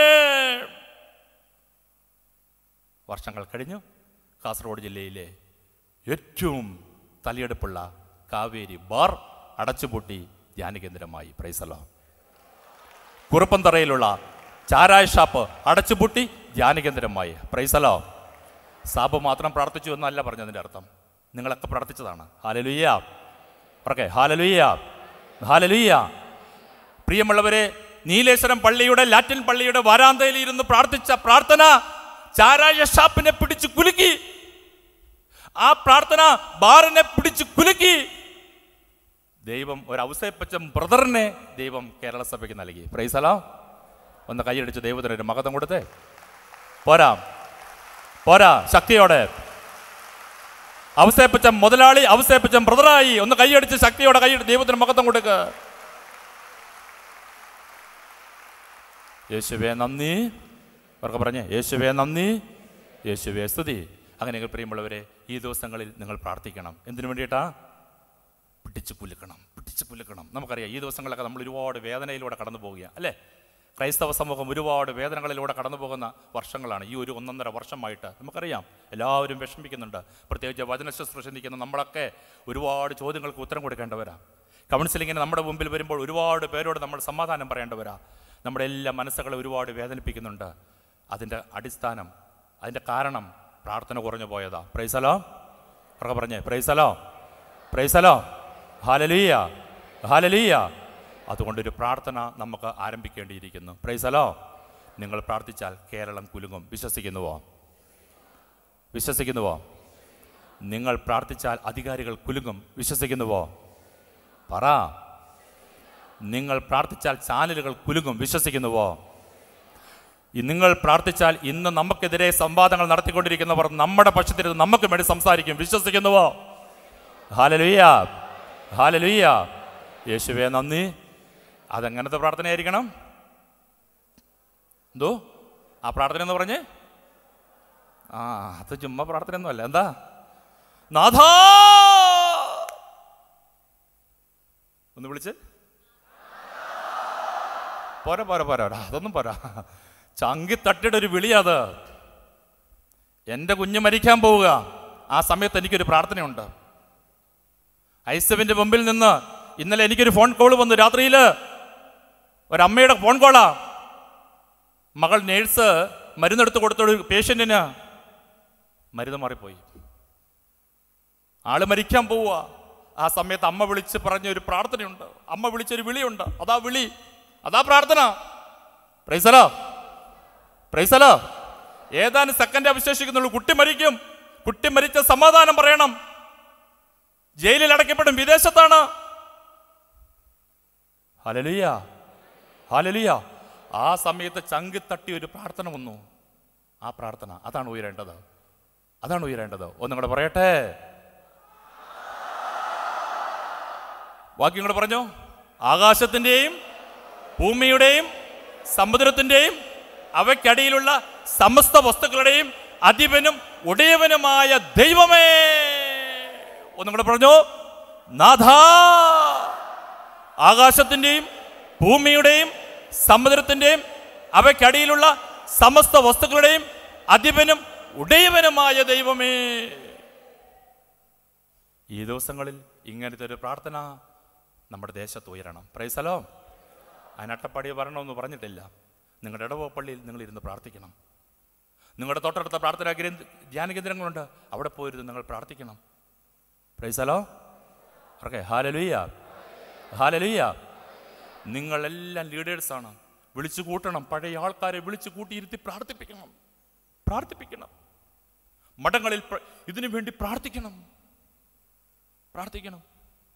വർഷങ്ങൾ കഴിഞ്ഞു കാസർഗോഡ് ജില്ലയിലെ ഏറ്റവും തലയെടുപ്പുള്ള കാവേരി ബാർ അടച്ചുപൂട്ടി ധ്യാന കേന്ദ്രമായി പ്രൈസലോ കുറുപ്പന്തറയിലുള്ള ചാരായ ഷാപ്പ് അടച്ചുപൂട്ടി ധ്യാന കേന്ദ്രമായി പ്രൈസലോ സാബ് മാത്രം പ്രാർത്ഥിച്ചു എന്നല്ല പറഞ്ഞതിൻ്റെ അർത്ഥം നിങ്ങളൊക്കെ പ്രാർത്ഥിച്ചതാണ് ഹാലലുയ്യ പറക്കെ ഹാലലുയ്യ ഹാലലുയ്യ പ്രിയമുള്ളവരെ നീലേശ്വരം പള്ളിയുടെ ലാറ്റിൻ പള്ളിയുടെ വരാന്തയിൽ ഇരുന്ന് പ്രാർത്ഥിച്ച പ്രാർത്ഥന ചാരായ ഷാപ്പിനെ പിടിച്ച് കുലുക്കി ആ പ്രാർത്ഥന ബാറിനെ പിടിച്ച് കുലുക്കി ദൈവം ഒരു ഔസേപ്പച്ചൻ ബ്രദറിനെ ദൈവം കേരള സഭയ്ക്ക് നൽകി പ്രൈസലോ ഒന്ന് കൈയടിച്ച് ദൈവത്തിന് ഒരു മകത്വം കൊടുത്തേ പോരാ പോരാ ശക്തിയോടെ ഔസേപ്പച്ചൻ മുതലാളി ഔസേപ്പച്ചൻ ബ്രദറായി ഒന്ന് കൈയടിച്ച് ശക്തിയോടെ കൈ ദൈവത്തിന് മകത്വം കൊടുക്കുക യേശുവേ നന്ദി അവർക്ക് പറഞ്ഞേ യേശുവേ നന്ദി യേശുവേ സ്തുതി അങ്ങനെയെങ്കിൽ പ്രിയമുള്ളവരെ ഈ ദിവസങ്ങളിൽ നിങ്ങൾ പ്രാർത്ഥിക്കണം എന്തിനു വേണ്ടിയിട്ടാ പിടിച്ചു കുലുക്കണം പിടിച്ചു കുലുക്കണം നമുക്കറിയാം ഈ ദിവസങ്ങളൊക്കെ നമ്മൾ ഒരുപാട് വേദനയിലൂടെ കടന്നു പോവുക അല്ലേ ക്രൈസ്തവ സമൂഹം ഒരുപാട് വേദനകളിലൂടെ കടന്നു പോകുന്ന വർഷങ്ങളാണ് ഈ ഒരു ഒന്നൊന്നര വർഷമായിട്ട് നമുക്കറിയാം എല്ലാവരും വിഷമിക്കുന്നുണ്ട് പ്രത്യേകിച്ച് വചന ശുശ്രൂഷ നിൽക്കുന്ന നമ്മളൊക്കെ ഒരുപാട് ചോദ്യങ്ങൾക്ക് ഉത്തരം കൊടുക്കേണ്ടവരാ കൗൺസിലിങ്ങിന് നമ്മുടെ മുമ്പിൽ വരുമ്പോൾ ഒരുപാട് പേരോട് നമ്മൾ സമാധാനം പറയേണ്ടവരാ നമ്മുടെ എല്ലാ മനസ്സുകളെ ഒരുപാട് വേദനിപ്പിക്കുന്നുണ്ട് അതിൻ്റെ അടിസ്ഥാനം അതിൻ്റെ കാരണം പ്രാർത്ഥന കുറഞ്ഞു പോയതാ പ്രൈസലോ ഉറക്കെ പറഞ്ഞേ പ്രൈസലോ പ്രൈസലോ ഹാലലീയ ഹാലലീയ അതുകൊണ്ടൊരു പ്രാർത്ഥന നമുക്ക് ആരംഭിക്കേണ്ടിയിരിക്കുന്നു പ്രൈസലോ നിങ്ങൾ പ്രാർത്ഥിച്ചാൽ കേരളം കുലുങ്ങും വിശ്വസിക്കുന്നുവോ വിശ്വസിക്കുന്നുവോ നിങ്ങൾ പ്രാർത്ഥിച്ചാൽ അധികാരികൾ കുലുങ്ങും വിശ്വസിക്കുന്നുവോ പറ നിങ്ങൾ പ്രാർത്ഥിച്ചാൽ ചാനലുകൾ കുലുങ്ങും വിശ്വസിക്കുന്നുവോ ഈ നിങ്ങൾ പ്രാർത്ഥിച്ചാൽ ഇന്ന് നമുക്കെതിരെ സംവാദങ്ങൾ നടത്തിക്കൊണ്ടിരിക്കുന്നവർ നമ്മുടെ പക്ഷത്തിരുന്ന് നമുക്ക് വേണ്ടി സംസാരിക്കും വിശ്വസിക്കുന്നുവോ ഹാലലുയ്യ ഹാലലുയ്യ യേശുവേ നന്ദി അതെങ്ങനത്തെ പ്രാർത്ഥനയായിരിക്കണം എന്തോ ആ പ്രാർത്ഥന എന്ന് പറഞ്ഞേ ആ അത് ചുമ്മാ പ്രാർത്ഥനയൊന്നും അല്ല എന്താ നാഥാ ഒന്ന് വിളിച്ച് പോരാ പോരാ പോരാ പോരാ. അതൊന്നും പോരാ ചങ്കി തട്ടിയുടെ ഒരു വിളി അത് എൻ്റെ കുഞ്ഞ് മരിക്കാൻ പോവുക ആ സമയത്ത് എനിക്കൊരു പ്രാർത്ഥനയുണ്ട് ഐസവിൻ്റെ മുമ്പിൽ നിന്ന് ഇന്നലെ എനിക്കൊരു ഫോൺ കോൾ വന്നു രാത്രിയിൽ ഒരമ്മയുടെ ഫോൺ കോളാ മകൾ നേഴ്സ് മരുന്നെടുത്ത് കൊടുത്ത ഒരു പേഷ്യൻറ്റിന് മരുന്ന് മാറിപ്പോയി ആള് മരിക്കാൻ പോവുക ആ സമയത്ത് അമ്മ വിളിച്ച് പറഞ്ഞ ഒരു പ്രാർത്ഥനയുണ്ട് അമ്മ വിളിച്ചൊരു വിളിയുണ്ട് അതാ വിളി അതാ പ്രാർത്ഥന പ്രൈസലോ പ്രൈസലോ ഏതാനും സെക്കൻഡ് അവശേഷിക്കുന്നുള്ളൂ കുട്ടി മരിക്കും കുട്ടി മരിച്ച സമാധാനം പറയണം ജയിലിൽ അടയ്ക്കപ്പെടും വിദേശത്താണ് ഹലലിയ ഹലലിയ ആ സമയത്ത് ചങ്കി തട്ടി ഒരു പ്രാർത്ഥന വന്നു ആ പ്രാർത്ഥന അതാണ് ഉയരേണ്ടത് അതാണ് ഉയരേണ്ടത് ഒന്നും കൂടെ പറയട്ടെ വാക്യം കൂടെ പറഞ്ഞു ആകാശത്തിൻ്റെയും ഭൂമിയുടെയും സമുദ്രത്തിൻ്റെയും അവയ്ക്കടിയിലുള്ള സമസ്ത വസ്തുക്കളുടെയും അധിപനും ഉടയവനുമായ ദൈവമേ ഒന്നും കൂടെ പറഞ്ഞു നാഥാ ആകാശത്തിൻ്റെയും ഭൂമിയുടെയും സമുദ്രത്തിൻ്റെയും അവയ്ക്കടിയിലുള്ള സമസ്ത വസ്തുക്കളുടെയും അധിപനും ഉടയവനുമായ ദൈവമേ ഈ ദിവസങ്ങളിൽ ഇങ്ങനത്തെ ഒരു പ്രാർത്ഥന നമ്മുടെ ദേശത്ത് ഉയരണം പ്രൈസലോ അതിനട്ടപ്പാടി വരണമെന്ന് പറഞ്ഞിട്ടില്ല നിങ്ങളുടെ ഇടവോ പള്ളിയിൽ നിങ്ങൾ ഇരുന്ന് പ്രാർത്ഥിക്കണം നിങ്ങളുടെ തൊട്ടടുത്ത പ്രാർത്ഥനാ കേന്ദ്ര ധ്യാന കേന്ദ്രങ്ങളുണ്ട് അവിടെ പോയിരുന്ന് നിങ്ങൾ പ്രാർത്ഥിക്കണം പ്രൈസലോ ഓക്കെ ഹാലലുയ്യ ഹാലലുയ്യ നിങ്ങളെല്ലാം ലീഡേഴ്സാണ് വിളിച്ചു കൂട്ടണം പഴയ ആൾക്കാരെ വിളിച്ചു കൂട്ടിയിരുത്തി പ്രാർത്ഥിപ്പിക്കണം പ്രാർത്ഥിപ്പിക്കണം മഠങ്ങളിൽ പ്ര- ഇതിനു വേണ്ടി പ്രാർത്ഥിക്കണം പ്രാർത്ഥിക്കണം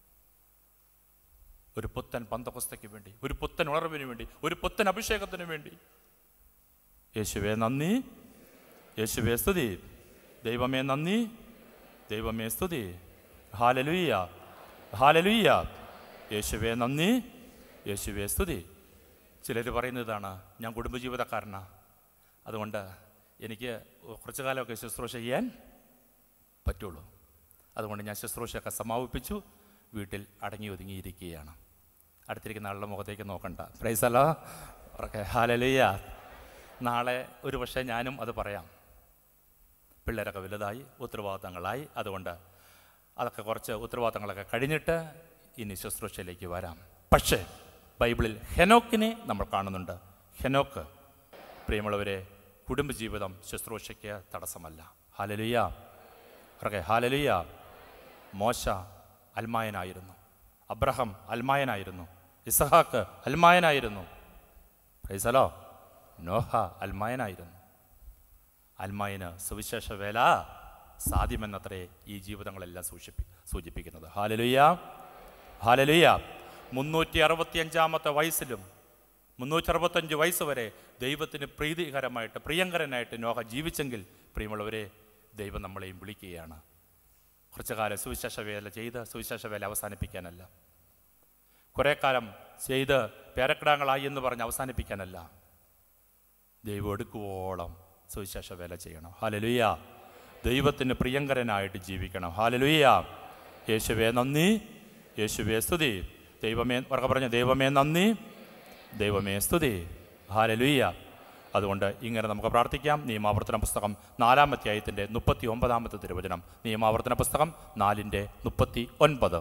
ഒരു പുത്തൻ പന്തപുസ്തയ്ക്ക് വേണ്ടി ഒരു പുത്തൻ ഉണർവിന് വേണ്ടി ഒരു പുത്തൻ അഭിഷേകത്തിന് വേണ്ടി യേശുവേ നന്ദി യേശുവേ സ്തുതി ദൈവമേ നന്ദി ദൈവമേ സ്തുതി ഹാലലുയ്യ ഹാലലുയ്യ യേശുവേ നന്ദി യേശുവേ സ്തുതി ചിലർ പറയുന്നതാണ് ഞാൻ കുടുംബജീവിതക്കാരനാണ് അതുകൊണ്ട് എനിക്ക് കുറച്ചു കാലമൊക്കെ ശുശ്രൂഷ ചെയ്യാൻ പറ്റുള്ളൂ അതുകൊണ്ട് ഞാൻ ശുശ്രൂഷയൊക്കെ സമാപിപ്പിച്ചു വീട്ടിൽ അടങ്ങി ഒതുങ്ങിയിരിക്കുകയാണ് അടുത്തിരിക്കുന്ന ആളുടെ മുഖത്തേക്ക് നോക്കണ്ട പ്രൈസല്ലോ ഓക്കെ ഹാലലുയ്യ നാളെ ഒരു പക്ഷേ ഞാനും അത് പറയാം പിള്ളേരൊക്കെ വലുതായി ഉത്തരവാദിത്തങ്ങളായി അതുകൊണ്ട് അതൊക്കെ കുറച്ച് ഉത്തരവാദിത്തങ്ങളൊക്കെ കഴിഞ്ഞിട്ട് ഇനി ശുശ്രൂഷയിലേക്ക് വരാം പക്ഷേ ബൈബിളിൽ ഹെനോക്കിനെ നമ്മൾ കാണുന്നുണ്ട് ഹെനോക്ക് പ്രിയമുള്ളവരെ കുടുംബജീവിതം ശുശ്രൂഷയ്ക്ക് തടസ്സമല്ല ഹാലലുയ്യ ഓക്കെ ഹാലലുയ്യ മോശ അൽമായനായിരുന്നു അബ്രഹാം അൽമായനായിരുന്നു ഇസഹാക്ക് അൽമായനായിരുന്നു ഫൈസലോ നോഹ അൽമായനായിരുന്നു അൽമായന് സുവിശേഷ വേല സാധ്യമെന്നത്രേ ഈ ജീവിതങ്ങളെല്ലാം സൂചിപ്പി സൂചിപ്പിക്കുന്നത് ഹാലലുയ്യ ഹാലലുയ്യ മുന്നൂറ്റി അറുപത്തിയഞ്ചാമത്തെ വയസ്സിലും മുന്നൂറ്റി അറുപത്തഞ്ച് വയസ്സ് വരെ ദൈവത്തിന് പ്രീതികരമായിട്ട് പ്രിയങ്കരനായിട്ട് നോഹ ജീവിച്ചെങ്കിൽ പ്രിയമുള്ളവരെ ദൈവം നമ്മളെയും വിളിക്കുകയാണ് കുറച്ചു കാലം സുവിശേഷ വേല ചെയ്ത് സുവിശേഷ വേല അവസാനിപ്പിക്കാനല്ല കുറേ കാലം ചെയ്ത് പേരക്കിടാങ്ങളായി എന്ന് പറഞ്ഞ് അവസാനിപ്പിക്കാനല്ല ദൈവം എടുക്കുവോളം സുവിശേഷ വേല ചെയ്യണം ഹാലലുയ്യ ദൈവത്തിന് പ്രിയങ്കരനായിട്ട് ജീവിക്കണം ഹാലലുയ്യ യേശുവേ നന്ദി യേശുവേ സ്തുതി ദൈവമേ ഉറക്കെ പറഞ്ഞ ദൈവമേ നന്ദി ദൈവമേ സ്തുതി ഹാലലുയ്യ അതുകൊണ്ട് ഇങ്ങനെ നമുക്ക് പ്രാർത്ഥിക്കാം നിയമാവർത്തന പുസ്തകം നാലാം അധ്യായത്തിൻ്റെ മുപ്പത്തി ഒമ്പതാമത്തെ തിരുവചനം നിയമാവർത്തന പുസ്തകം നാലിൻ്റെ മുപ്പത്തി ഒൻപത്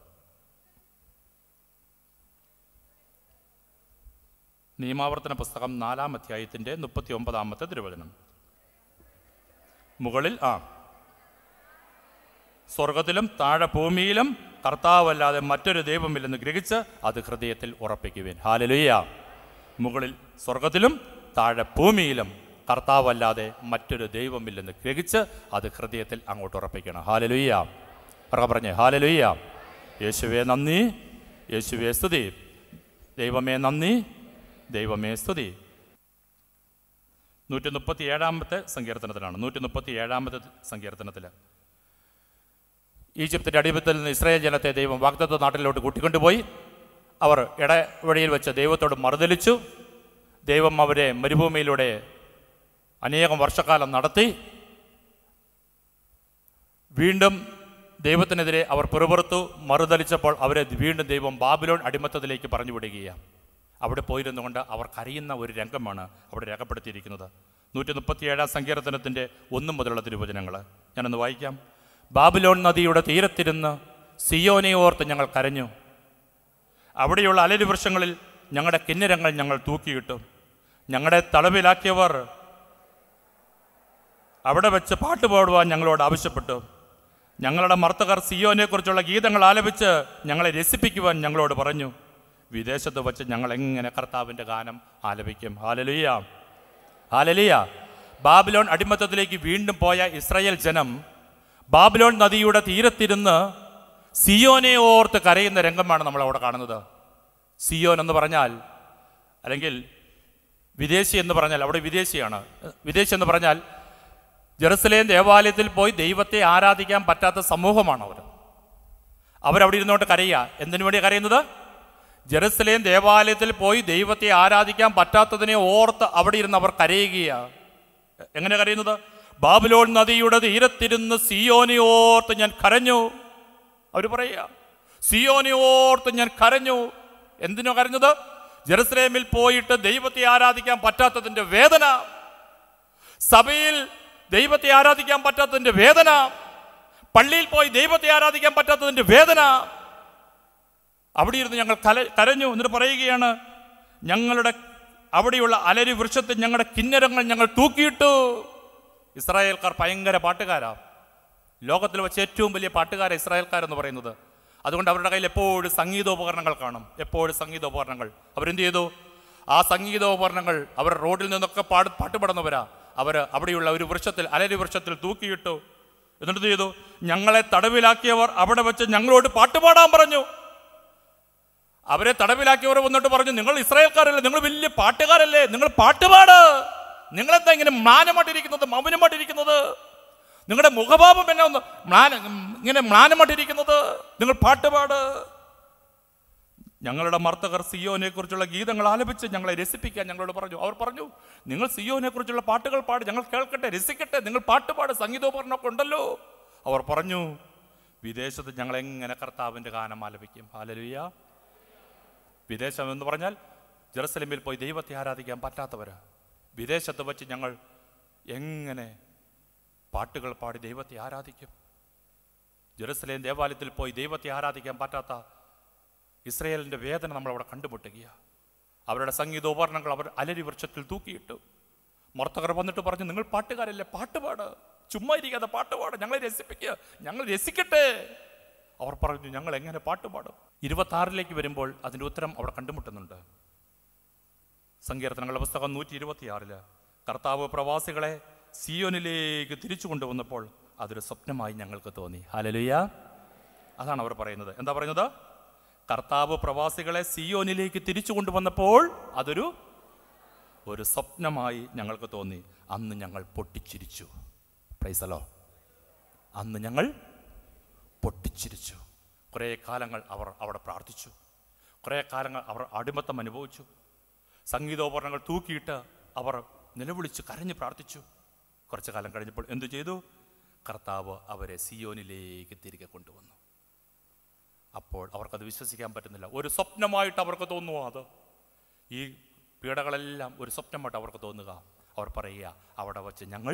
നിയമാവർത്തന പുസ്തകം നാലാം അധ്യായത്തിൻ്റെ മുപ്പത്തി ഒമ്പതാമത്തെ തിരുവചനം മുകളിൽ ആ സ്വർഗത്തിലും താഴെ ഭൂമിയിലും കർത്താവല്ലാതെ മറ്റൊരു ദൈവമില്ലെന്ന് ഗ്രഹിച്ച് അത് ഹൃദയത്തിൽ ഉറപ്പിക്കുവിൻ ഹാലലുയ്യ മുകളിൽ സ്വർഗത്തിലും താഴെ ഭൂമിയിലും കർത്താവല്ലാതെ മറ്റൊരു ദൈവമില്ലെന്ന് ഗ്രഹിച്ച് അത് ഹൃദയത്തിൽ അങ്ങോട്ട് ഉറപ്പിക്കണം ഹാലലുയ്യ പറ പറഞ്ഞേ ഹാലലുയ്യ യേശുവേ നന്ദി യേശുവേ സ്തുതി ദൈവമേ നന്ദി ദൈവമേ സ്തുതി നൂറ്റി മുപ്പത്തി ഏഴാമത്തെ സങ്കീർത്തനത്തിലാണ് നൂറ്റി മുപ്പത്തി ഏഴാമത്തെ സങ്കീർത്തനത്തിൽ ഈജിപ്തിൻ്റെ അടിമത്തിൽ നിന്ന് ഇസ്രായേൽ ജനത്തെ ദൈവം വാഗ്ദത്ത നാട്ടിലോട്ട് കൂട്ടിക്കൊണ്ടുപോയി അവർ ഇടവഴിയിൽ വെച്ച് ദൈവത്തോട് മറുതലിച്ചു ദൈവം അവരെ മരുഭൂമിയിലൂടെ അനേകം വർഷക്കാലം നടത്തി വീണ്ടും ദൈവത്തിനെതിരെ അവർ പിറുപുറത്തു മറുതലിച്ചപ്പോൾ അവരെ വീണ്ടും ദൈവം ബാബിലോൺ അടിമത്തത്തിലേക്ക് പറഞ്ഞു വിടുകയാണ് അവിടെ പോയിരുന്നുകൊണ്ട് അവർ കരയുന്ന ഒരു രംഗമാണ് അവിടെ രേഖപ്പെടുത്തിയിരിക്കുന്നത് നൂറ്റി മുപ്പത്തിയേഴാം സങ്കീർത്തനത്തിൻ്റെ ഒന്നും മുതലുള്ള തിരുവചനങ്ങൾ ഞാനൊന്ന് വായിക്കാം ബാബിലോൺ നദിയുടെ തീരത്തിരുന്ന് സിയോനെ ഓർത്ത് ഞങ്ങൾ കരഞ്ഞു അവിടെയുള്ള അലരി വൃക്ഷങ്ങളിൽ ഞങ്ങളുടെ കിന്നരങ്ങൾ ഞങ്ങൾ തൂക്കിയിട്ടു ഞങ്ങളുടെ തളവിലാക്കിയവർ അവിടെ വെച്ച് പാട്ട് പാടുവാൻ ഞങ്ങളോട് ആവശ്യപ്പെട്ടു ഞങ്ങളുടെ മർത്തകർ സിയോനെക്കുറിച്ചുള്ള ഗീതങ്ങൾ ആലപിച്ച് ഞങ്ങളെ രസിപ്പിക്കുവാൻ ഞങ്ങളോട് പറഞ്ഞു വിദേശത്ത് വച്ച് ഞങ്ങൾ എങ്ങനെ കർത്താവിൻ്റെ ഗാനം ആലപിക്കും ഹാലലിയ ഹാലലിയ ബാബിലോൺ അടിമത്തത്തിലേക്ക് വീണ്ടും പോയ ഇസ്രായേൽ ജനം ബാബിലോൺ നദിയുടെ തീരത്തിരുന്ന് സിയോനെ ഓർത്ത് കരയുന്ന രംഗമാണ് നമ്മൾ അവിടെ കാണുന്നത് സിയോൻ എന്ന് പറഞ്ഞാൽ അല്ലെങ്കിൽ വിദേശി എന്ന് പറഞ്ഞാൽ അവിടെ വിദേശിയാണ് വിദേശി എന്ന് പറഞ്ഞാൽ ജെറുസലേം ദേവാലയത്തിൽ പോയി ദൈവത്തെ ആരാധിക്കാൻ പറ്റാത്ത സമൂഹമാണ് അവർ അവരവിടെ ഇരുന്നോട്ട് കരയുക എന്തിനു വേണ്ടി കരയുന്നത് ജെറുസലേം ദേവാലയത്തിൽ പോയി ദൈവത്തെ ആരാധിക്കാൻ പറ്റാത്തതിനെ ഓർത്ത് അവിടെ ഇരുന്ന് അവർ കരയുകയാണ് എങ്ങനെ കരയുന്നത് ബാബിലോൺ നദിയുടെ തീരത്തിരുന്ന് സിയോനെ ഓർത്ത് ഞാൻ കരഞ്ഞു അവർ പറയുക സിയോനെ ഓർത്ത് ഞാൻ കരഞ്ഞു എന്തിനു കരഞ്ഞത് ജെറുസലേമിൽ പോയിട്ട് ദൈവത്തെ ആരാധിക്കാൻ പറ്റാത്തതിന്റെ വേദന സഭയിൽ ദൈവത്തെ ആരാധിക്കാൻ പറ്റാത്തതിന്റെ വേദന പള്ളിയിൽ പോയി ദൈവത്തെ ആരാധിക്കാൻ പറ്റാത്തതിന്റെ വേദന അവിടെ ഇരുന്ന് ഞങ്ങൾ കല കരഞ്ഞു എന്നിട്ട് പറയുകയാണ് ഞങ്ങളുടെ അവിടെയുള്ള അലരി വൃക്ഷത്തിൽ ഞങ്ങളുടെ കിന്നരങ്ങൾ ഞങ്ങൾ തൂക്കിയിട്ടു ഇസ്രായേൽക്കാർ ഭയങ്കര പാട്ടുകാരാ ലോകത്തിൽ വെച്ച് ഏറ്റവും വലിയ പാട്ടുകാര ഇസ്രായേൽക്കാരെന്ന് പറയുന്നത് അതുകൊണ്ട് അവരുടെ കയ്യിൽ എപ്പോഴും സംഗീതോപകരണങ്ങൾ കാണും എപ്പോഴും സംഗീതോപകരണങ്ങൾ അവരെന്ത് ചെയ്തു ആ സംഗീതോപകരണങ്ങൾ അവർ റോഡിൽ നിന്നൊക്കെ പാട് പാട്ടുപാടുന്നവരാ അവർ അവിടെയുള്ള ഒരു വൃക്ഷത്തിൽ അലരി വൃക്ഷത്തിൽ തൂക്കിയിട്ടു എന്നിട്ട് എന്ത് ചെയ്തു ഞങ്ങളെ തടവിലാക്കിയവർ അവിടെ വെച്ച് ഞങ്ങളോട് പാട്ടുപാടാൻ പറഞ്ഞു അവരെ തടവിലാക്കിയവർ വന്നിട്ട് പറഞ്ഞു നിങ്ങൾ ഇസ്രായേൽക്കാരല്ലേ നിങ്ങൾ വലിയ പാട്ടുകാരല്ലേ നിങ്ങൾ പാട്ടുപാട് നിങ്ങളെന്താ ഇങ്ങനെ മാനമായിട്ടിരിക്കുന്നത് മൗനമായിട്ടിരിക്കുന്നത് നിങ്ങളുടെ മുഖഭാവം എന്നെ ഒന്ന് മ്ലാന ഇങ്ങനെ മ്ലാനമായിട്ടിരിക്കുന്നത് നിങ്ങൾ പാട്ടുപാട് ഞങ്ങളുടെ മർത്തകർ സിയോനെ കുറിച്ചുള്ള ഗീതങ്ങൾ ആലപിച്ച് ഞങ്ങളെ രസിപ്പിക്കാൻ ഞങ്ങളോട് പറഞ്ഞു അവർ പറഞ്ഞു നിങ്ങൾ സിയോനെ കുറിച്ചുള്ള പാട്ടുകൾ പാടി ഞങ്ങൾ കേൾക്കട്ടെ രസിക്കട്ടെ നിങ്ങൾ പാട്ടുപാട് സംഗീതോപകരണമൊക്കെ ഉണ്ടല്ലോ അവർ പറഞ്ഞു വിദേശത്ത് ഞങ്ങൾ എങ്ങനെ കർത്താവിൻ്റെ ഗാനം ആലപിക്കും ഹാലലുയ്യ വിദേശം എന്ന് പറഞ്ഞാൽ ജെറുസലേമിൽ പോയി ദൈവത്തെ ആരാധിക്കാൻ പറ്റാത്തവരാ വിദേശത്ത് വച്ച് ഞങ്ങൾ എങ്ങനെ പാട്ടുകൾ പാടി ദൈവത്തെ ആരാധിക്കും ജെറുസലേം ദേവാലയത്തിൽ പോയി ദൈവത്തെ ആരാധിക്കാൻ പറ്റാത്ത ഇസ്രയേലിൻ്റെ വേദന നമ്മളവിടെ കണ്ടുമുട്ടുകയാണ് അവരുടെ സംഗീതോപകരണങ്ങൾ അവർ അലരി വൃക്ഷത്തിൽ തൂക്കിയിട്ടു മർത്തകർ വന്നിട്ട് പറഞ്ഞു നിങ്ങൾ പാട്ടുകാരല്ലേ പാട്ടുപാട് ചുമ്മാ ഇരിക്കാതെ പാട്ടുപാട് ഞങ്ങളെ രസിപ്പിക്കുക ഞങ്ങൾ രസിക്കട്ടെ അവർ പറഞ്ഞു ഞങ്ങൾ എങ്ങനെ പാട്ടുപാടും ഇരുപത്തി വരുമ്പോൾ അതിൻ്റെ ഉത്തരം അവിടെ കണ്ടുമുട്ടുന്നുണ്ട് സങ്കീർത്തനങ്ങളുടെ പുസ്തകം നൂറ്റി ഇരുപത്തിയാറില് കർത്താവ് പ്രവാസികളെ സിയോനിലേക്ക് തിരിച്ചു കൊണ്ടുവന്നപ്പോൾ അതൊരു സ്വപ്നമായി ഞങ്ങൾക്ക് തോന്നി ഹാലലുയ്യ അതാണ് അവർ പറയുന്നത് എന്താ പറയുന്നത് കർത്താവ് പ്രവാസികളെ സിയോനിലേക്ക് തിരിച്ചു കൊണ്ടുവന്നപ്പോൾ അതൊരു ഒരു സ്വപ്നമായി ഞങ്ങൾക്ക് തോന്നി അന്ന് ഞങ്ങൾ പൊട്ടിച്ചിരിച്ചു പ്രൈസലോ അന്ന് ഞങ്ങൾ പൊട്ടിച്ചിരിച്ചു കുറേ കാലങ്ങൾ അവർ അവിടെ പ്രാർത്ഥിച്ചു കുറേ കാലങ്ങൾ അവർ അടിമത്തം അനുഭവിച്ചു സംഗീതോപകരണങ്ങൾ തൂക്കിയിട്ട് അവർ നിലവിളിച്ച് കരഞ്ഞ് പ്രാർത്ഥിച്ചു കുറച്ചു കാലം കഴിഞ്ഞപ്പോൾ എന്തു ചെയ്തു കർത്താവ് അവരെ സിയോനിലേക്ക് തിരികെ കൊണ്ടുവന്നു അപ്പോൾ അവർക്കത് വിശ്വസിക്കാൻ പറ്റുന്നില്ല ഒരു സ്വപ്നമായിട്ട് അവർക്ക് തോന്നുമോ അത് ഈ പീഡകളെല്ലാം ഒരു സ്വപ്നമായിട്ട് അവർക്ക് തോന്നുക അവർ പറയുക അവിടെ വച്ച് ഞങ്ങൾ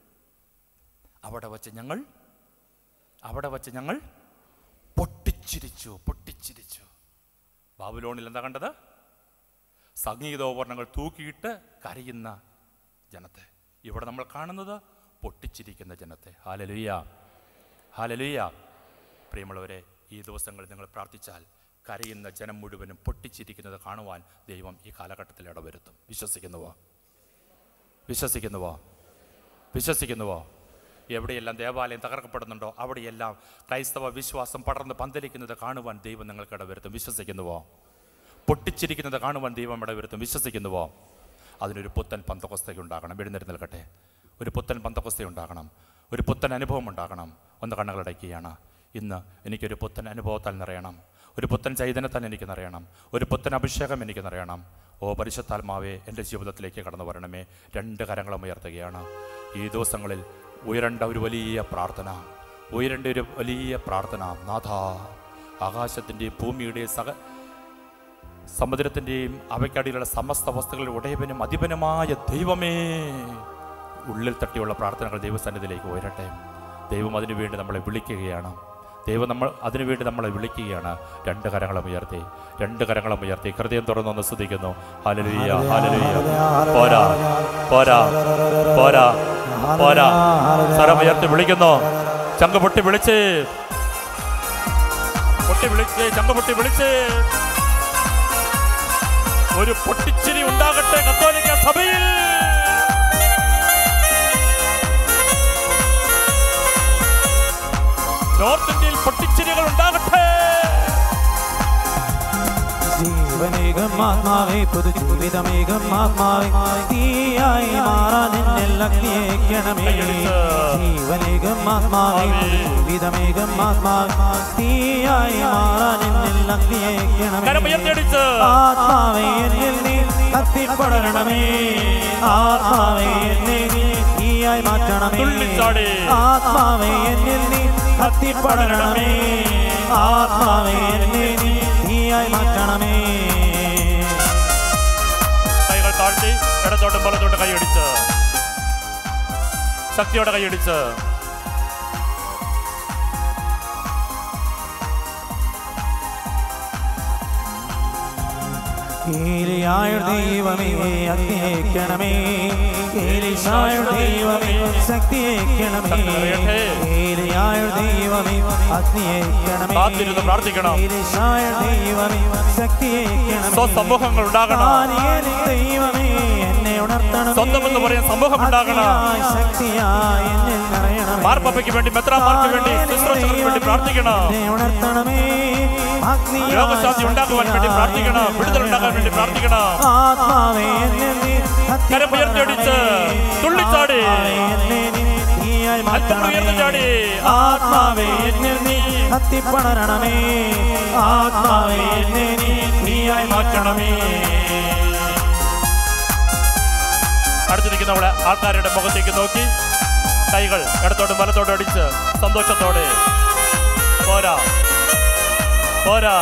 അവിടെ വച്ച് ഞങ്ങൾ അവിടെ വച്ച് ഞങ്ങൾ പൊട്ടിച്ചിരിച്ചു പൊട്ടിച്ചിരിച്ചു ബാബുലോണിൽ എന്താ കണ്ടത് സംഗീതോപകരണങ്ങൾ തൂക്കിയിട്ട് കരയുന്ന ജനത്തെ ഇവിടെ നമ്മൾ കാണുന്നത് പൊട്ടിച്ചിരിക്കുന്ന ജനത്തെ ഹാലലുയ്യ ഹാലലുയ്യ പ്രിയമുള്ളവരെ ഈ ദിവസങ്ങളിൽ നിങ്ങൾ പ്രാർത്ഥിച്ചാൽ കരയുന്ന ജനം മുഴുവനും പൊട്ടിച്ചിരിക്കുന്നത് കാണുവാൻ ദൈവം ഈ കാലഘട്ടത്തിൽ ഇടവരുത്തും വിശ്വസിക്കുന്നുവോ വിശ്വസിക്കുന്നുവോ വിശ്വസിക്കുന്നുവോ എവിടെയെല്ലാം ദേവാലയം തകർക്കപ്പെടുന്നുണ്ടോ അവിടെയെല്ലാം ക്രൈസ്തവ വിശ്വാസം പടർന്ന് പന്തലിക്കുന്നത് കാണുവാൻ ദൈവം നിങ്ങൾക്ക് ഇടവരുത്തും വിശ്വസിക്കുന്നുവോ പൊട്ടിച്ചിരിക്കുന്നത് കാണുവാൻ ദൈവം ഇടവരുത്തും വിശ്വസിക്കുന്നുവോ അതിനൊരു പുത്തൻ പന്തകൊസ്ത ഉണ്ടാകണം എഴുന്നേറ്റ് നിൽക്കട്ടെ ഒരു പുത്തൻ പന്തകൊസ്ത ഉണ്ടാകണം ഒരു പുത്തൻ അനുഭവം ഉണ്ടാകണം ഒന്ന് കണ്ണുകളടയ്ക്കുകയാണ് ഇന്ന് എനിക്കൊരു പുത്തൻ അനുഭവത്താൽ നിറയണം ഒരു പുത്തൻ ചൈതന്യത്താൽ എനിക്ക് നിറയണം ഒരു പുത്തൻ അഭിഷേകം എനിക്ക് നിറയണം ഓ പരിശുദ്ധാത്മാവേ എൻ്റെ ജീവിതത്തിലേക്ക് കടന്നു വരണമേ രണ്ട് കരങ്ങളും ഉയർത്തുകയാണ് ഈ ദിവസങ്ങളിൽ ഉയരേണ്ട ഒരു വലിയ പ്രാർത്ഥന ഉയരേണ്ട ഒരു വലിയ പ്രാർത്ഥന നാഥ ആകാശത്തിൻ്റെയും ഭൂമിയുടെയും സക സമുദ്രത്തിൻ്റെയും അവയ്ക്കടിയിലുള്ള സമസ്ത വസ്തുക്കളുടെ ഉടയവനും അധിപനുമായ ദൈവമേ ഉള്ളിൽ തട്ടിയുള്ള പ്രാർത്ഥനകൾ ദൈവസന്നിധിയിലേക്ക് ഉയരട്ടെ ദൈവം അതിനുവേണ്ടി നമ്മളെ വിളിക്കുകയാണ് ദൈവം നമ്മൾ അതിനുവേണ്ടി നമ്മളെ വിളിക്കുകയാണ് രണ്ട് കരങ്ങളും ഉയർത്തി രണ്ട് കരങ്ങളും ഉയർത്തി ഹൃദയം തുറന്നൊന്ന് സ്തുതിക്കുന്നു ഹല്ലേലൂയ ഹല്ലേലൂയ പോരാ പോരാ പോരാ പോരാ സ്വരം ഉയർത്തി വിളിക്കുന്നു ചങ്ക പൊട്ടി വിളിച്ച് പൊട്ടി വിളിച്ച് ചങ്ക പൊട്ടി വിളിച്ച് ഒരു പൊട്ടിച്ചിരി ഉണ്ടാകട്ടെ കത്തോലിക്ക സഭയിൽ നോർത്ത് ഇന്ത്യയിൽ പൊട്ടിച്ചിരികൾ ഉണ്ടാകട്ടെ ജീവനേകം ആത്മാവേ പുതു ജീവിതമേകം ആത്മാവേ തീയായി മാറാൻ എന്നിൽ അഗ്നിയേക്കണമേ കൈയടിച്ച്. ജീവനേകം ആത്മാവേ പുതു ജീവിതമേകം ആത്മാവേ തീയായി മാറാൻ എന്നിൽ അഗ്നിയേക്കണമേ കരമുയർത്തിയടിച്ച് ആത്മാവേ എന്നിൽ നീ കത്തിപ്പടരണമേ ആത്മാവേ എന്നെ നീ തീയായി മാറ്റണമേ തുള്ളിച്ചാടി. ആത്മാവേ എന്നിൽ നീ കത്തിപ്പടരണമേ ആത്മാവേ എന്നെ നീ തീയായി മാറ്റണമേ കൈകൾ താഴ്ത്തി ഇടത്തോട്ടും വലത്തോട്ടും കൈയടിച്ച് ശക്തിയോടെ കൈയടിച്ച് ഏലിയായുടെ ദൈവമേ അഗ്നിയേക്കണമേ ഏലിശായുടെ ദൈവമേ ശക്തിയേക്കണമേ ശക്തി നിറയട്ടെ. ഏലിയായുടെ ദൈവമേ അഗ്നിയേക്കണമേ കാത്തിരുന്ന് പ്രാർത്ഥിക്കണം. ഏലിശായുടെ ദൈവമേ ശക്തിയേക്കണമേ സ്വസമൂഹങ്ങൾ ഉണ്ടാകണം ദാനിയേലിൻ ദൈവമേ എന്നെ ഉണർത്തണമേ സ്വന്തമെന്ന് പറയാൻ സമൂഹം ഉണ്ടാകണം. അഗ്നിയായി ശക്തിയായി എന്നിൽ നിറയണമേ മാർപ്പയ്ക്ക് വേണ്ടി മെത്രാമാർക്ക് വേണ്ടി ശുശ്രൂഷകർക്ക് വേണ്ടി പ്രാർത്ഥിക്കണം എന്നെ ഉണർത്തണമേ അഗ്നിയായി രോഗശാന്തി ഉണ്ടാക്കുവാൻ വേണ്ടി പ്രാർത്ഥിക്കണം വിടുതൽ ഉണ്ടാക്കാൻ വേണ്ടി പ്രാർത്ഥിക്കണം ആത്മാവേ എന്നിൽ നീ കരമുയർത്തിയടിച്ച് തുള്ളിച്ചാടി. ആത്മാവേ എന്നെ നീ തീയായി അല്പം ഉയർന്നു ചാടി. ആത്മാവേ എന്നിൽ നീ കത്തിപ്പടരണമേ ആത്മാവേ എന്നെ നീ തീയായി മാറ്റണമേ അടുത്തിരിക്കുന്നവളെ ആൾക്കാരുടെ മുഖത്തേക്ക് നോക്കി കൈകൾ ഇടത്തോട്ടും വലത്തോട്ടും അടിച്ച് സന്തോഷത്തോടെ പോരാ പോരാ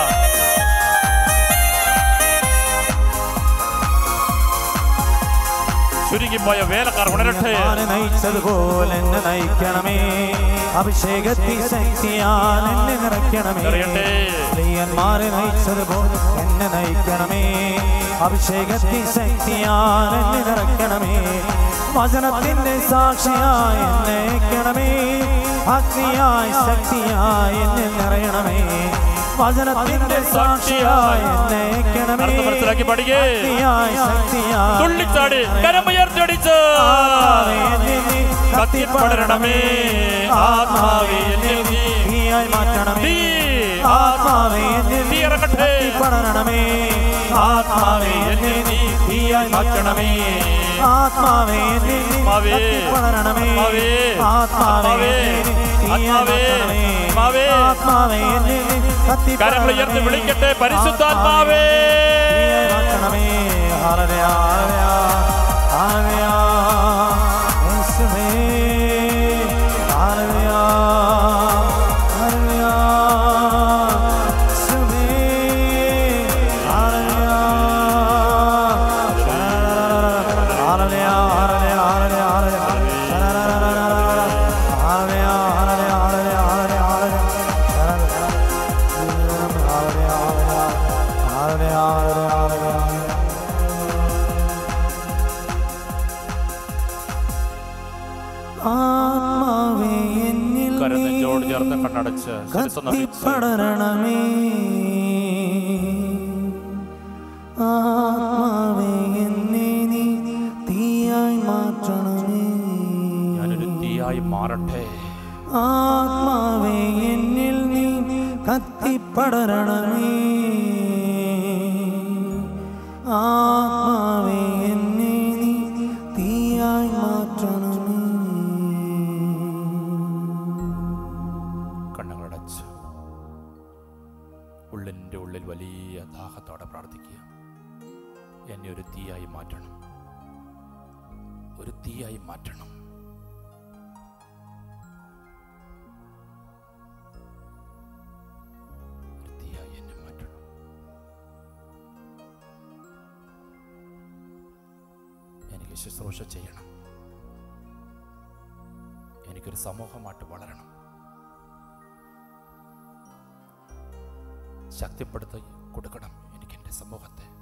ചുരുങ്ങിപ്പോയ വേലക്കാർ ഉണരട്ടെ ആരെ നയിച്ചതുപോലെ എന്നെ നയിക്കണമേ അഭിഷേകത്തിൽ ശക്തിയാൽ എന്നെ നിറയ്ക്കണമേ നിറയട്ടെ. സ്ത്രീയന്മാരെ നയിച്ചതുപോലെ എന്നെ നയിക്കണമേ അഭിഷേകത്തിൽ ശക്തിയാൽ എന്നെ നിറയ്ക്കണമേ വചനത്തിന്റെ സാക്ഷിയായി എന്നെ അയക്കണമേ അഗ്നിയായി ശക്തിയായി എന്നെ നിറയണമേ വചനത്തിന്റെ സാക്ഷിയായി എന്നെ അയക്കണമേ അർത്ഥം മനസ്സിലാക്കി പഠിക്കേ. അഗ്നിയായി ശക്തിയായി തുള്ളിച്ചാടി കരമുയർത്തിയടിച്ച് ആത്മാവേ എന്നിൽ നീ കത്തിപ്പടരണമേ ആത്മാവേ എന്നിൽ നീ തീയായി മാറ്റണമേ തീ ആത്മാവേ എന്നിൽ തീ നീ ഇറങ്ങട്ടെ കത്തിപ്പടരണമേ ആത്മാവേ എന്നിൽ നീ തീയായി മാറ്റണമേ ആത്മാവേ എന്നിൽ നീ ആത്മാവേ, കത്തിപ്പടരണമേ ആത്മാവേ, ആത്മാവേ എന്നിൽ നീ തീയായി ആത്മാവേ, മാറ്റണമേ ആത്മാവേ. ആത്മാവേ എന്നിൽ നീ കത്തിപ്പടരണമേ കരങ്ങൾ ഉയർത്തി വിളിക്കട്ടെ പരിശുദ്ധാത്മാവേ തീയായി മാറ്റണമേ ഹല്ലേലൂയ ഹല്ലേലൂയ യേശുവേ ഹല്ലേലൂയ ഹല്ലേലൂയ യേശുവേ ഹല്ലേലൂയ ഹല്ലേലൂയ ഹല്ലേലൂയ ഹല്ലേലൂയ ഹല്ലേലൂയ ആത്മാവേ എന്നിൽ കരനെഞ്ചോട് ചേർത്ത് കണ്ണടച്ച് ശിരസ്സ് നമിച്ച് കത്തിപ്പടരണമേ ആത്മാവേ എന്നെ നീ തീയായി മാറ്റണമേ ഞാനൊരു തീയായി മാറട്ടെ ആത്മാവേ എന്നിൽ നീ കത്തിപ്പടരണമേ ആത്മാവേ എന്നെ നീ തീയായി മാറ്റണമേ കണ്ണുകളടച്ച് ഉള്ളിൻ്റെ ഉള്ളിൽ വലിയ ദാഹത്തോടെ പ്രാർത്ഥിക്കുക എന്നെ ഒരു തീയായി മാറ്റണം ഒരു തീയായി മാറ്റണം ഒരു തീയായി എന്നെ മാറ്റണം എനിക്ക് ശുശ്രൂഷ ചെയ്യണം എനിക്കൊരു സമൂഹമായിട്ട് വളരണം ശക്തിപ്പെടുത്തി കൊടുക്കണം എനിക്ക് എൻ്റെ സമൂഹത്തെ